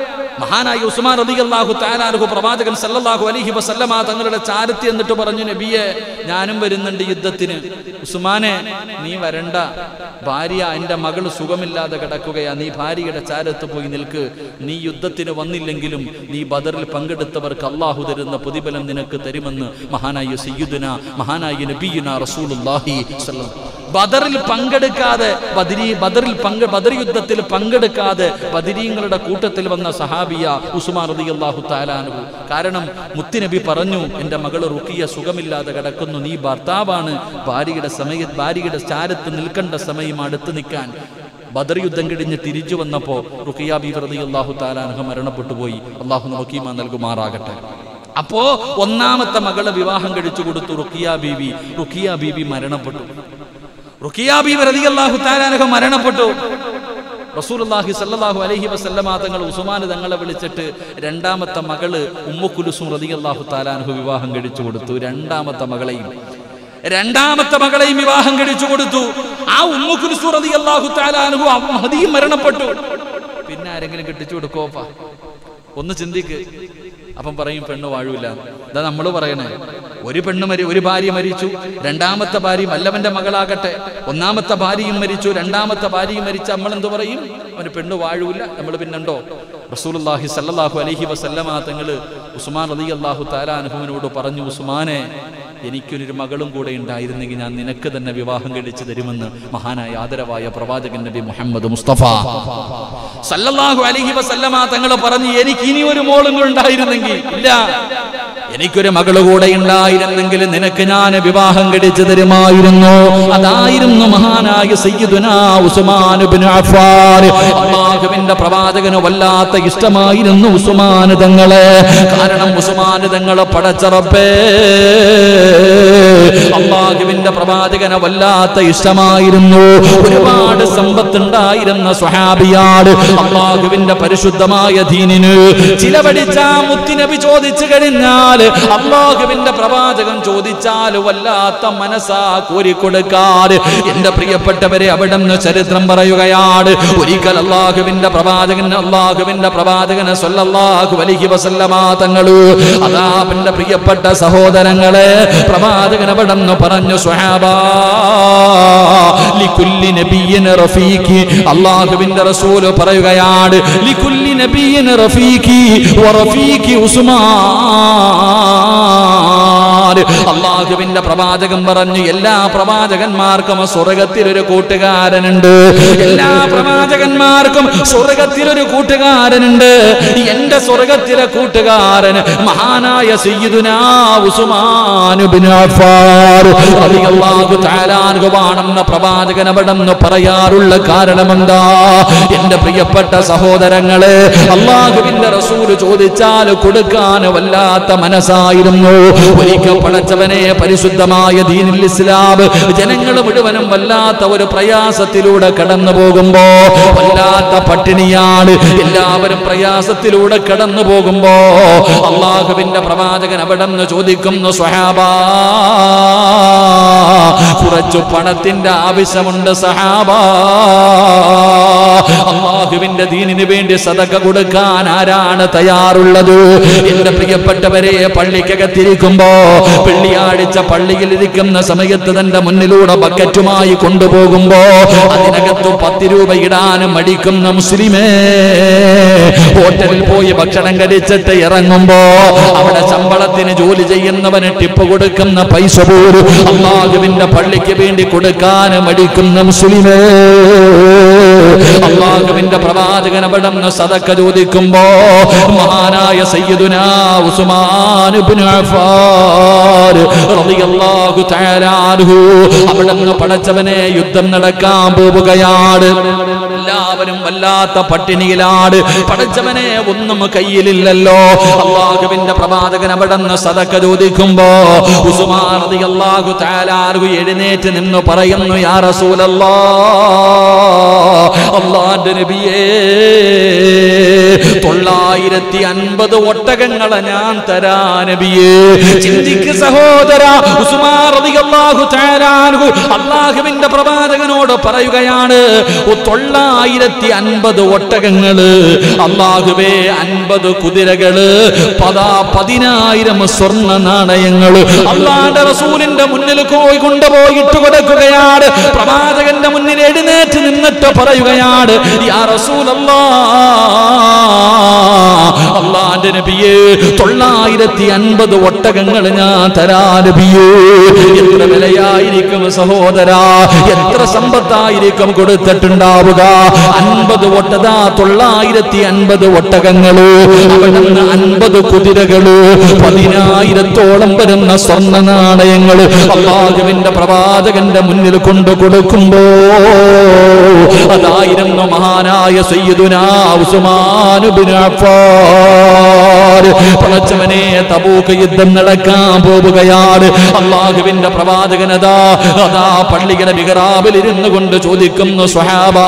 മഹാനായ ഉസ്മാൻ റളിയല്ലാഹു തആല അൻഹു പ്രവാചകൻ സല്ലല്ലാഹു അലൈഹി വസല്ലമ തങ്ങളുടെ ചാരത്തി എന്നിട്ട് പറഞ്ഞു നബിയെ ഞാനും വരുന്നുണ്ട് യുദ്ധത്തിന് ഉസ്മാനെ നീ വരണ്ട ഭാര്യ എൻ്റെ മകള് സുഖമില്ലാതെ കിടക്കുകയാ നീ ഭാര്യയുടെ ചാരത്ത് പോയി നിൽക്ക് നീ യുദ്ധത്തിന് വന്നില്ലെങ്കിലും നീ ബദറിൽ പങ്കെടുത്തവർക്ക് അള്ളാഹു തരുന്ന പ്രതിഫലം നിനക്ക് തരുമെന്ന് മഹാനായ സയ്യിദുന മഹാനായ നബിയുന റസൂലുള്ളാഹി സ്വല്ലല്ലാഹു ബദറിൽ പങ്കെടുക്കാതെ ബദരി ബദറിൽ പങ്കെ ബദർ യുദ്ധത്തിൽ പങ്കെടുക്കാതെ ബദരീങ്ങളുടെ കൂട്ടത്തിൽ വന്ന സഹാബിയ ഉസ്മാൻ റളിയല്ലാഹു തആലാനഹു കാരണം മുത്തുനബി പറഞ്ഞു എൻ്റെ മകൾ റുക്കിയ സുഖമില്ലാതെ കിടക്കുന്നു നീ ഭർത്താവാണ് ഭാര്യയുടെ സമയ ഭാര്യയുടെ ചാരത്ത് നിൽക്കേണ്ട സമയം അടുത്ത് നിൽക്കാൻ ബദർ യുദ്ധം കഴിഞ്ഞ് തിരിച്ചു വന്നപ്പോ റുക്കിയ ബി റളിയല്ലാഹു തആലാനഹു മരണപ്പെട്ടു പോയി അള്ളാഹു നമുക്ക് ഈമാൻ നൽകുമാറാകട്ടെ അപ്പോ ഒന്നാമത്തെ മകളെ വിവാഹം കഴിച്ചു കൊടുത്തു റുക്കിയ ബീവി റുക്കിയ ബീവി മരണപ്പെട്ടു റുക്കിയ ബീവി റളിയല്ലാഹു തആലാനഹു മരണപ്പെട്ടു റസൂലുള്ളാഹി സല്ലല്ലാഹു അലൈഹി വസല്ലമ തങ്ങൾ ഉസ്മാൻ തങ്ങളെ വിളിച്ചിട്ട് രണ്ടാമത്തെ മകള് ഉമ്മു കുലുസും റളിയല്ലാഹു തആലാനഹു വിവാഹം കഴിച്ചു കൊടുത്തു രണ്ടാമത്തെ മകളെയും രണ്ടാമത്തെ മകളെയും വിവാഹം കഴിച്ചു കൊടുത്തു ആ ഉമ്മു കുലുസു റളിയല്ലാഹു തആലാനഹു മഹദിയും മരണപ്പെട്ടു പിന്നെ ആരെങ്കിലും കെട്ടിച്ചു കൊടുക്കോപ്പാ ഒന്ന് ചിന്തിക്ക് അപ്പം പറയും പെണ്ണ് വാഴൂല ഇതാ നമ്മൾ പറയണേ ഒരു പെണ്ണ് മരി ഒരു ഭാര്യ മരിച്ചു രണ്ടാമത്തെ ഭാര്യ വല്ലവന്റെ മകളാകട്ടെ ഒന്നാമത്തെ ഭാര്യയും മരിച്ചു രണ്ടാമത്തെ ഭാര്യയും മരിച്ച നമ്മൾ എന്ത് പറയും അവന് പെണ്ണ് വാഴൂല നമ്മൾ പിന്നുണ്ടോ റസൂലുള്ളാഹി സല്ലല്ലാഹു അലൈഹി വസല്ലമ തങ്ങള് ഉസ്മാൻ റളിയല്ലാഹു തആല അൻഹുവിനോട് പറഞ്ഞു ഉസ്മാനെ എനിക്കൊരു മകളും കൂടെ ഉണ്ടായിരുന്നെങ്കിൽ ഞാൻ നിനക്ക് തന്നെ വിവാഹം കഴിച്ചു തരുമെന്ന് മഹാനായ ആദരവായ പ്രവാചകൻ നബി മുഹമ്മദ് മുസ്തഫ സല്ലല്ലാഹു അലൈഹി വസല്ലമ തങ്ങൾ പറഞ്ഞു എനിക്ക് ഇനി ഒരു മോളും കൂടെ ഉണ്ടായിരുന്നെങ്കിൽ ഇല്ല എനിക്കൊരു മകള് കൂടെ ഉണ്ടായിരുന്നെങ്കിൽ നിനക്ക് ഞാൻ വിവാഹം കഴിച്ചു തരുമായിരുന്നു അതായിരുന്നു മഹാനായ സയ്യിദുനാ ഉസ്മാൻ ഇബ്നു അഫ്ഫാൻ അള്ളാഹുവിന്റെ പ്രവാചകന് വല്ലാത്ത ഇഷ്ടമായിരുന്നു ഉസ്മാൻ തങ്ങളെ കാരണം ഉസ്മാൻ തങ്ങളെ പടച്ചറപ്പേ അള്ളാഹുവിന്റെ പ്രവാചകനെ വല്ലാത്ത ഇഷ്ടമായിരുന്നു ഒരുപാട് സമ്പത്തുണ്ടായിരുന്ന സ്വഹാബിയാട് അള്ളാഹുവിന്റെ പരിശുദ്ധമായ ദീനിന് ചിലവടിച്ച മുത്തിനബി ചോദിച്ചു കഴിഞ്ഞാൽ അള്ളാഹുവിന്റെ പ്രവാചകൻ ചോദിച്ചാൽ വല്ലാത്ത മനസ്സാ കോരിക്കൊടുക്കാറ് എന്റെ പ്രിയപ്പെട്ടവരെ അവിടെ നിന്ന് ചരിത്രം പറയുകയാണ് ഒരിക്കൽ അള്ളാഹുവിന്റെ പ്രവാചകൻ അള്ളാഹുവിന്റെ പ്രവാചകന് സല്ലല്ലാഹു അലൈഹി വസല്ലമ തങ്ങള് അതാ എന്റെ പ്രിയപ്പെട്ട സഹോദരങ്ങളെ പ്രവാചകൻ അവിടെ നിന്ന് പറഞ്ഞു സ്വഹാബാ ലികുല്ലി നബിയിൻ റഫീഖി അള്ളാഹുവിന്റെ റസൂല് പറയുകയാണ് ലികുല്ലി നബിയിൻ റഫീഖി വറഫീഖി ഉസ്മാൻ അള്ളാഹുവിന്റെ പ്രവാചകൻ പറഞ്ഞു എല്ലാ പ്രവാചകന്മാർക്കും സ്വർഗത്തിൽ ഒരു കൂട്ടുകാരനുണ്ട് എല്ലാ പ്രവാചകന്മാർക്കും സ്വർഗത്തിൽ ഒരു കൂട്ടുകാരനുണ്ട് എന്റെ സ്വർഗത്തിലെ കൂട്ടുകാരൻ മഹാനായ സയ്യിദുനാ ഉസ്മാൻ ഇബ്നു അഫ്ഫാൻ റളിയല്ലാഹു തആല അൻഹുവാണെന്ന പ്രവാചകൻ അവിടെ നിന്ന് പറയാറുള്ള കാരണം എന്താ എന്റെ പ്രിയപ്പെട്ട സഹോദരങ്ങളെ അള്ളാഹുവിന്റെ റസൂല് ചോദിച്ചാൽ കൊടുക്കാൻ വല്ലാത്ത മനസ്സായിരുന്നു ഒരിക്കൽ പടച്ചവനെ പരിശുദ്ധമായ ദീനുൽ ഇസ്ലാം ജനങ്ങൾ മുഴുവനും വല്ലാത്ത ഒരു പ്രയാസത്തിലൂടെ കടന്നു പോകുമ്പോ വല്ലാത്ത പട്ടിണിയാണ് എല്ലാവരും പ്രയാസത്തിലൂടെ കടന്നു പോകുമ്പോ അള്ളാഹുവിന്റെ പ്രവാചകൻ അവിടെ നിന്ന് ചോദിക്കുന്നു സ്വഹാബാ കുറച്ചു പണത്തിന്റെ ആവശ്യമുണ്ട് സഹാബാ അള്ളാഹുവിന്റെ ദീനിന് വേണ്ടി സതക കൊടുക്കാൻ ആരാണ് തയ്യാറുള്ളത് എന്റെ പ്രിയപ്പെട്ടവരെ പള്ളിക്കകത്തിരിക്കുമ്പോ വെള്ളിയാഴ്ച പള്ളിയിൽ ഇരിക്കുന്ന സമയത്ത് തന്റെ മുന്നിലൂടെ ബക്കറ്റുമായി കൊണ്ടുപോകുമ്പോ അതിനകത്ത് പത്ത് രൂപ ഇടാൻ മടിക്കുന്ന മുസ്ലിമേ ഹോട്ടലിൽ പോയി ഭക്ഷണം കഴിച്ചിട്ട് ഇറങ്ങുമ്പോ അവിടെ ശമ്പളത്തിന് ജോലി ചെയ്യുന്നവന് ടിപ്പ് കൊടുക്കുന്ന പൈസ പോലും അള്ളാഹുവിന്റെ പള്ളിക്ക് വേണ്ടി കൊടുക്കാൻ മടിക്കുന്ന മുസ്ലിമേ അള്ളാഹുവിന്റെ പ്രവാചകൻ അവിടെ നിന്ന് സദക്ക ചോദിക്കുമ്പോ മഹാനായ സയ്യിദുനാ ഉസ്മാൻ ഇബ്നു അഫ്ഫാൻ റളിയല്ലാഹു തആല അൻഹു അവിടെ നിന്ന് പടച്ചവനെ യുദ്ധം നടക്കാൻ പോവുകയാണ് എല്ലാവരും വല്ലാത്ത പട്ടിണിയിലാണ് പടച്ചവനെ ഒന്നും കയ്യിലില്ലല്ലോ അള്ളാഹുവിന്റെ പ്രവാചകൻ അവിടെ നിന്ന് സദക്ക ചോദിക്കുമ്പോ ഉസ്മാൻ റളിയല്ലാഹു തആല അൻഹു എഴുന്നേറ്റ് നിന്ന് പറയുന്നു യാ റസൂലല്ലാ അള്ളാന്റെ നബിയേ തൊള്ളായിരത്തി അൻപത് ഒട്ടകങ്ങളെ ഞാൻ തരാ നബിയേ ചിന്തിക്ക് സഹോദര ഉസ്മാൻ റളിയല്ലാഹു തആല അൻഹു അള്ളാഹുവിന്റെ പ്രവാചകനോട് പറയുകയാണ് "ഓ, തൊള്ളായിരത്തി അൻപത് ഒട്ടകങ്ങള് അള്ളാഹുവേ അൻപത് കുതിരകള് പതാ പതിനായിരം സ്വർണ്ണ നാണയങ്ങള് അള്ളാന്റെ റസൂലിന്റെ മുന്നിൽ പോയി കൊണ്ടുപോയിട്ട് കൊടുക്കുകയാണ് പ്രവാചകന്റെ മുന്നിൽ എഴുന്നേറ്റ് നിന്നിട്ട് പറയുകയാണ് യാ റസൂലല്ലാ അള്ളാന്റെ നബിയേ തൊള്ളായിരത്തി അൻപത് ഒട്ടകങ്ങൾ ഞാൻ തരാ നബിയേ എത്ര വിലയായിരിക്കും സഹോദരാ എത്ര സമ്പത്തായിരിക്കും കൊടുത്തിട്ടുണ്ടാവുക അൻപത് ഒട്ടതാ തൊള്ളായിരത്തി അൻപത് ഒട്ടകങ്ങള് അവിടുന്ന് അൻപത് കുതിരകള് പതിനായിരത്തോളം വരുന്ന സ്വർണ്ണ നാണയങ്ങള് അള്ളാഹുവിന്റെ പ്രവാചകന്റെ മുന്നിൽ കൊണ്ടു കൊടുക്കുമ്പോ അതായിരുന്നു മഹാനായ സയ്യിദുനാ ഉസ്മാൻ ഇബ്നു അഫ്ഫാൻ പടച്ചവനെ തബൂക്ക് യുദ്ധം നടക്കാൻ പോവുകയാണ് അള്ളാഹുവിന്റെ പ്രവാചകനതാ അതാ പള്ളിയുടെ മിഹറാബിൽ ഇരുന്നു കൊണ്ട് ചോദിക്കുന്നു സ്വഹാബാ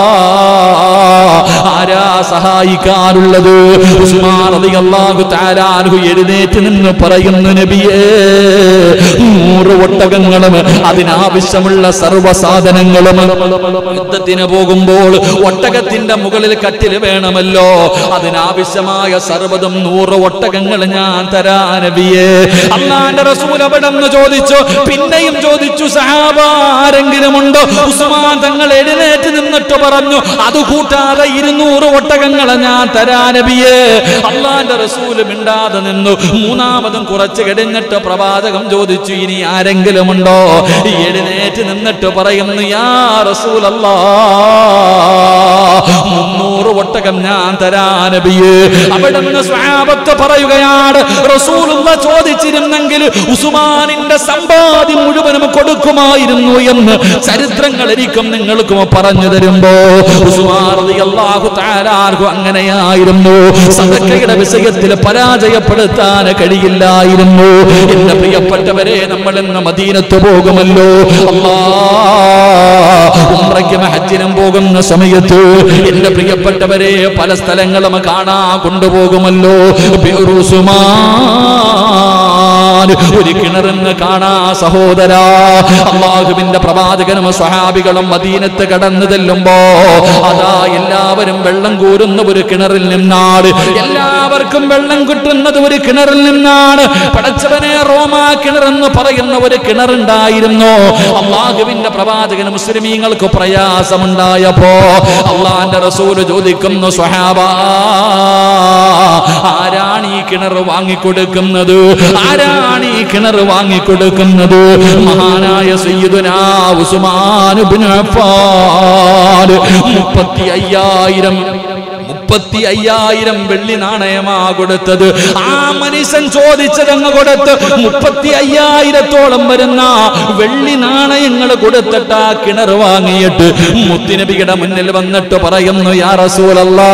ആരാ സഹായിക്കാറുള്ളത് ഉസ്മാൻ റളിയല്ലാഹു തആല അൻഹു എഴുന്നേറ്റ് നിന്ന് പറയുന്നു നബിയേ നൂറ് ഒട്ടകങ്ങളും അതിനാവശ്യമുള്ള സർവ്വ സാധനങ്ങളും യുദ്ധത്തിന് പോകുമ്പോൾ ഒട്ടകത്തിന്റെ മുകളിൽ കട്ടിൽ വേണമല്ലോ അതിനാവശ്യമായ സർവ്വതും നൂറ് ഒട്ടകങ്ങൾ ഞാൻ തരാ നബിയേ അള്ളാന്റെ റസൂൽ അവിടെ നിന്ന് ചോദിച്ചു പിന്നെയും ചോദിച്ചു സഹാബ ആരെങ്കിലും ഉണ്ടോ ഉസ്മാൻ തങ്ങൾ എഴുന്നേറ്റ് നിന്നിട്ട് പറഞ്ഞു അത് കൂട്ടാതെ ഇരുന്നൂറ് ഒട്ടകങ്ങളെ ഞാൻ തരാ നബിയേ അള്ളാന്റെ റസൂല് മിണ്ടാതെ നിന്നു മൂന്നാമതും കുറച്ച് കഴിഞ്ഞിട്ട് പ്രവാചകം ചോദിച്ചു ഇനി ആരെങ്കിലും ഉണ്ടോ എഴുന്നേറ്റ് നിന്നിട്ട് പറയുന്നു യാ റസൂലല്ലാ മുന്നൂറ് ഒട്ടകം ഞാൻ തരാ നബിയേ അവിടെ നിന്ന് സ്വഹാബത്ത് പറയുകയാണ് റസൂലുള്ള ചോദിച്ചിരുന്നെങ്കിൽ ഉസ്മാനിന്റെ സമ്പാദ്യം മുഴുവനും കൊടുക്കുമായിരുന്നു എന്ന് ചരിത്രങ്ങൾ എനിക്കും നിങ്ങൾക്കും പറഞ്ഞു തരുമ്പോ ഉസ്മാൻ റളിയല്ലാഹു തആല അൻഹു അങ്ങനെയായിരുന്നു സദക്കയുടെ വിഷയത്തിൽ പരാജയപ്പെടുത്താൻ കഴിയില്ലായിരുന്നു എന്റെ പ്രിയപ്പെട്ടവരെ നമ്മൾ ഇന്ന് മദീനത്ത് പോകുമല്ലോ അല്ലാ ഉംറയ്ക്കും ഹജ്ജിനും പോകുന്ന സമയത്ത് എന്റെ പ്രിയപ്പെട്ടവരെ പല സ്ഥലങ്ങളും കാണാ കൊണ്ടുപോകുമല്ലോ ബിറുസുമാൻ. ഒരു കിണറെന്ന് കാണാ സഹോദരാ അള്ളാഹുവിന്റെ പ്രവാചകനും സ്വഹാബികളും മദീനത്ത് കടന്നു ചെല്ലുമ്പോ അതാ എല്ലാവരും വെള്ളം കോരുന്ന ഒരു കിണറിൽ നിന്നാണ് എല്ലാവർക്കും വെള്ളം കിട്ടുന്നത് ഒരു കിണറിൽ നിന്നാണ് പടച്ചവനെ റോമാ കിണറെന്ന് പറയുന്ന ഒരു കിണറുണ്ടായിരുന്നു അള്ളാഹുവിന്റെ പ്രവാചകൻ മുസ്ലിമീങ്ങൾക്ക് പ്രയാസമുണ്ടായപ്പോ അള്ളാന്റെ റസൂല് ചോദിക്കുന്നു സ്വഹാബ ആരാണ് ഈ കിണർ വാങ്ങിക്കൊടുക്കുന്നത് ആരാണ് ഈ കിണർ വാങ്ങിക്കൊടുക്കുന്നത് മഹാനായ സയ്യിദുനാ ഉസ്മാൻ ഇബ്നു അഫ്ഫാൻ മുപ്പത്തി അയ്യായിരം മുപ്പത്തി അയ്യായിരം വെള്ളി നാണയമാ കൊടുത്തത് ആ മനുഷ്യൻ ചോദിച്ചതങ്ങ് കൊടുത്ത് മുപ്പത്തി അയ്യായിരത്തോളം വരുന്ന വെള്ളി നാണയങ്ങൾ കൊടുത്തിട്ട് ആ കിണർ വാങ്ങിയിട്ട് മുത്തിനബിയുടെ മുന്നിൽ വന്നിട്ട് പറയുന്നു യാ റസൂലല്ലാ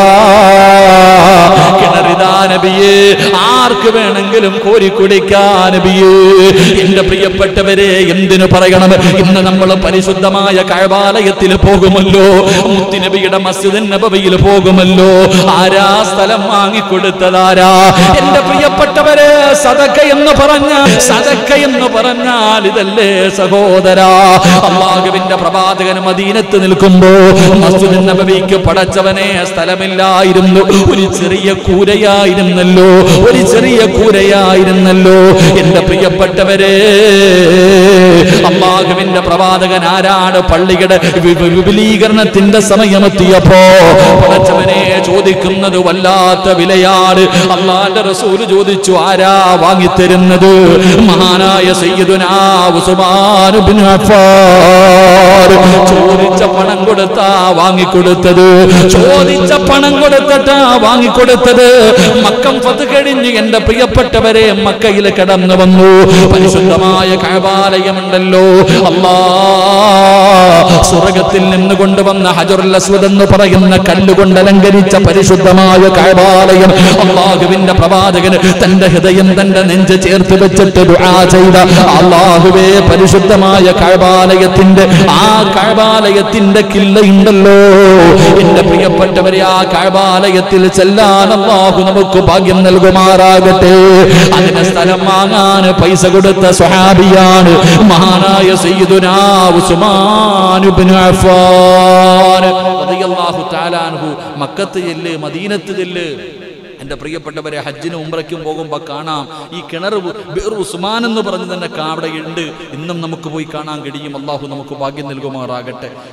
കിണറിതാ നബിയേ ആർക്ക് വേണമെങ്കിലും കോരി കുടിക്കാൻ നബിയേ എന്റെ പ്രിയപ്പെട്ടവരെ എന്തിനു പറയണം ഇന്ന് നമ്മൾ പരിശുദ്ധമായ കഴബാലയത്തിൽ പോകുമല്ലോ മുത്തിനബിയുടെ മസ്ജിദ് നബവിയിൽ പോകുമല്ലോ ആരാ സ്ഥലം വാങ്ങിക്കൊടുത്തതാരാ എന്റെ പ്രിയപ്പെട്ടവരെ സദക്ക എന്ന് പറഞ്ഞ സദക്ക എന്ന് പറഞ്ഞാൽ ഇതല്ലേ സഹോദരാ അള്ളാഹുവിന്റെ പ്രവാചകൻ മദീനത്ത് നിൽക്കുമ്പോ മസ്ജിദ് നബവിക്ക് പടച്ചവനെ സ്ഥലമില്ലായിരുന്നു ഒരു ചെറിയ കൂരയായിരുന്നല്ലോ ഒരു ചെറിയ കൂരയായിരുന്നല്ലോ എന്റെ പ്രിയപ്പെട്ടവരെ അള്ളാഹുവിന്റെ പ്രവാചകൻ ആരാണ് പള്ളിയുടെ വി- വി- വിപുലീകരണത്തിന്റെ സമയമെത്തിയപ്പോ പടച്ചവനെ ചോദിക്കുന്നത് വല്ലാത്ത വിലയാണ് അള്ളാന്റെ റസൂല് ചോദിച്ചു ആരാ വാങ്ങിത്തരുന്നത് മഹാനായ സയ്യിദുനാ ഉസ്മാൻ ഇബ്നു അഫ്ഫാൻ ചോദിച്ച പണം കൊടുത്താ വാങ്ങിക്കൊടുത്തത് ചോദിച്ച പണം കൊടുത്തിട്ടാ വാങ്ങിക്കൊടുത്തത് മക്കം ഫത്ത് കഴിഞ്ഞ് എന്റെ പ്രിയപ്പെട്ടവരെ മക്കയിൽ കടന്നു വന്നു പരിശുദ്ധമായ കഴബാലയമുണ്ടല്ലോ അല്ലാ സ്വർഗത്തിൽ നിന്ന് കൊണ്ടുവന്ന ഹജറുൽ അസ്വദ് എന്ന് പറയുന്ന കല്ലുകൊണ്ട് അലങ്കരിച്ച പരിശുദ്ധമായ കഴബാലയം അള്ളാഹുവിന്റെ പ്രവാചകന് തന്റെ ഹൃദയം തന്റെ നെഞ്ച് ചേർത്ത് വെച്ചിട്ട് ദുആ ചെയ്ത അള്ളാഹുവേ പരിശുദ്ധമായ കഴബാലയത്തിന്റെ ആ കഴബാലയത്തിന്റെ കില്ലയുണ്ടല്ലോ എന്റെ പ്രിയപ്പെട്ടവരെ ആ കഴബാലയത്തിൽ ചെല്ലാൻ അള്ളാഹു നമുക്ക് ഭാഗ്യം നൽകുമാറാകട്ടെ അതിന് സ്ഥലം വാങ്ങാൻ പൈസ കൊടുത്ത സ്വഹാബിയാണ് മഹാനായ സയ്യിദുനാ ഉസ്മാൻ ഇബ്നു അഫ്ഫാൻ റളിയല്ലാഹു തആല അൻഹു മക്കത്ത് ചെല്ല് മദീനത്ത് ചെല്ല് എന്റെ പ്രിയപ്പെട്ടവരെ ഹജ്ജിനും ഉംറയ്ക്കും പോകുമ്പോ കാണാം ഈ കിണർ ബിർ ഉസ്മാൻ എന്ന് പറഞ്ഞ് തന്നെ അവിടെ ഉണ്ട് ഇന്നും നമുക്ക് പോയി കാണാൻ കഴിയും അള്ളാഹു നമുക്ക് ഭാഗ്യം നൽകുമാറാകട്ടെ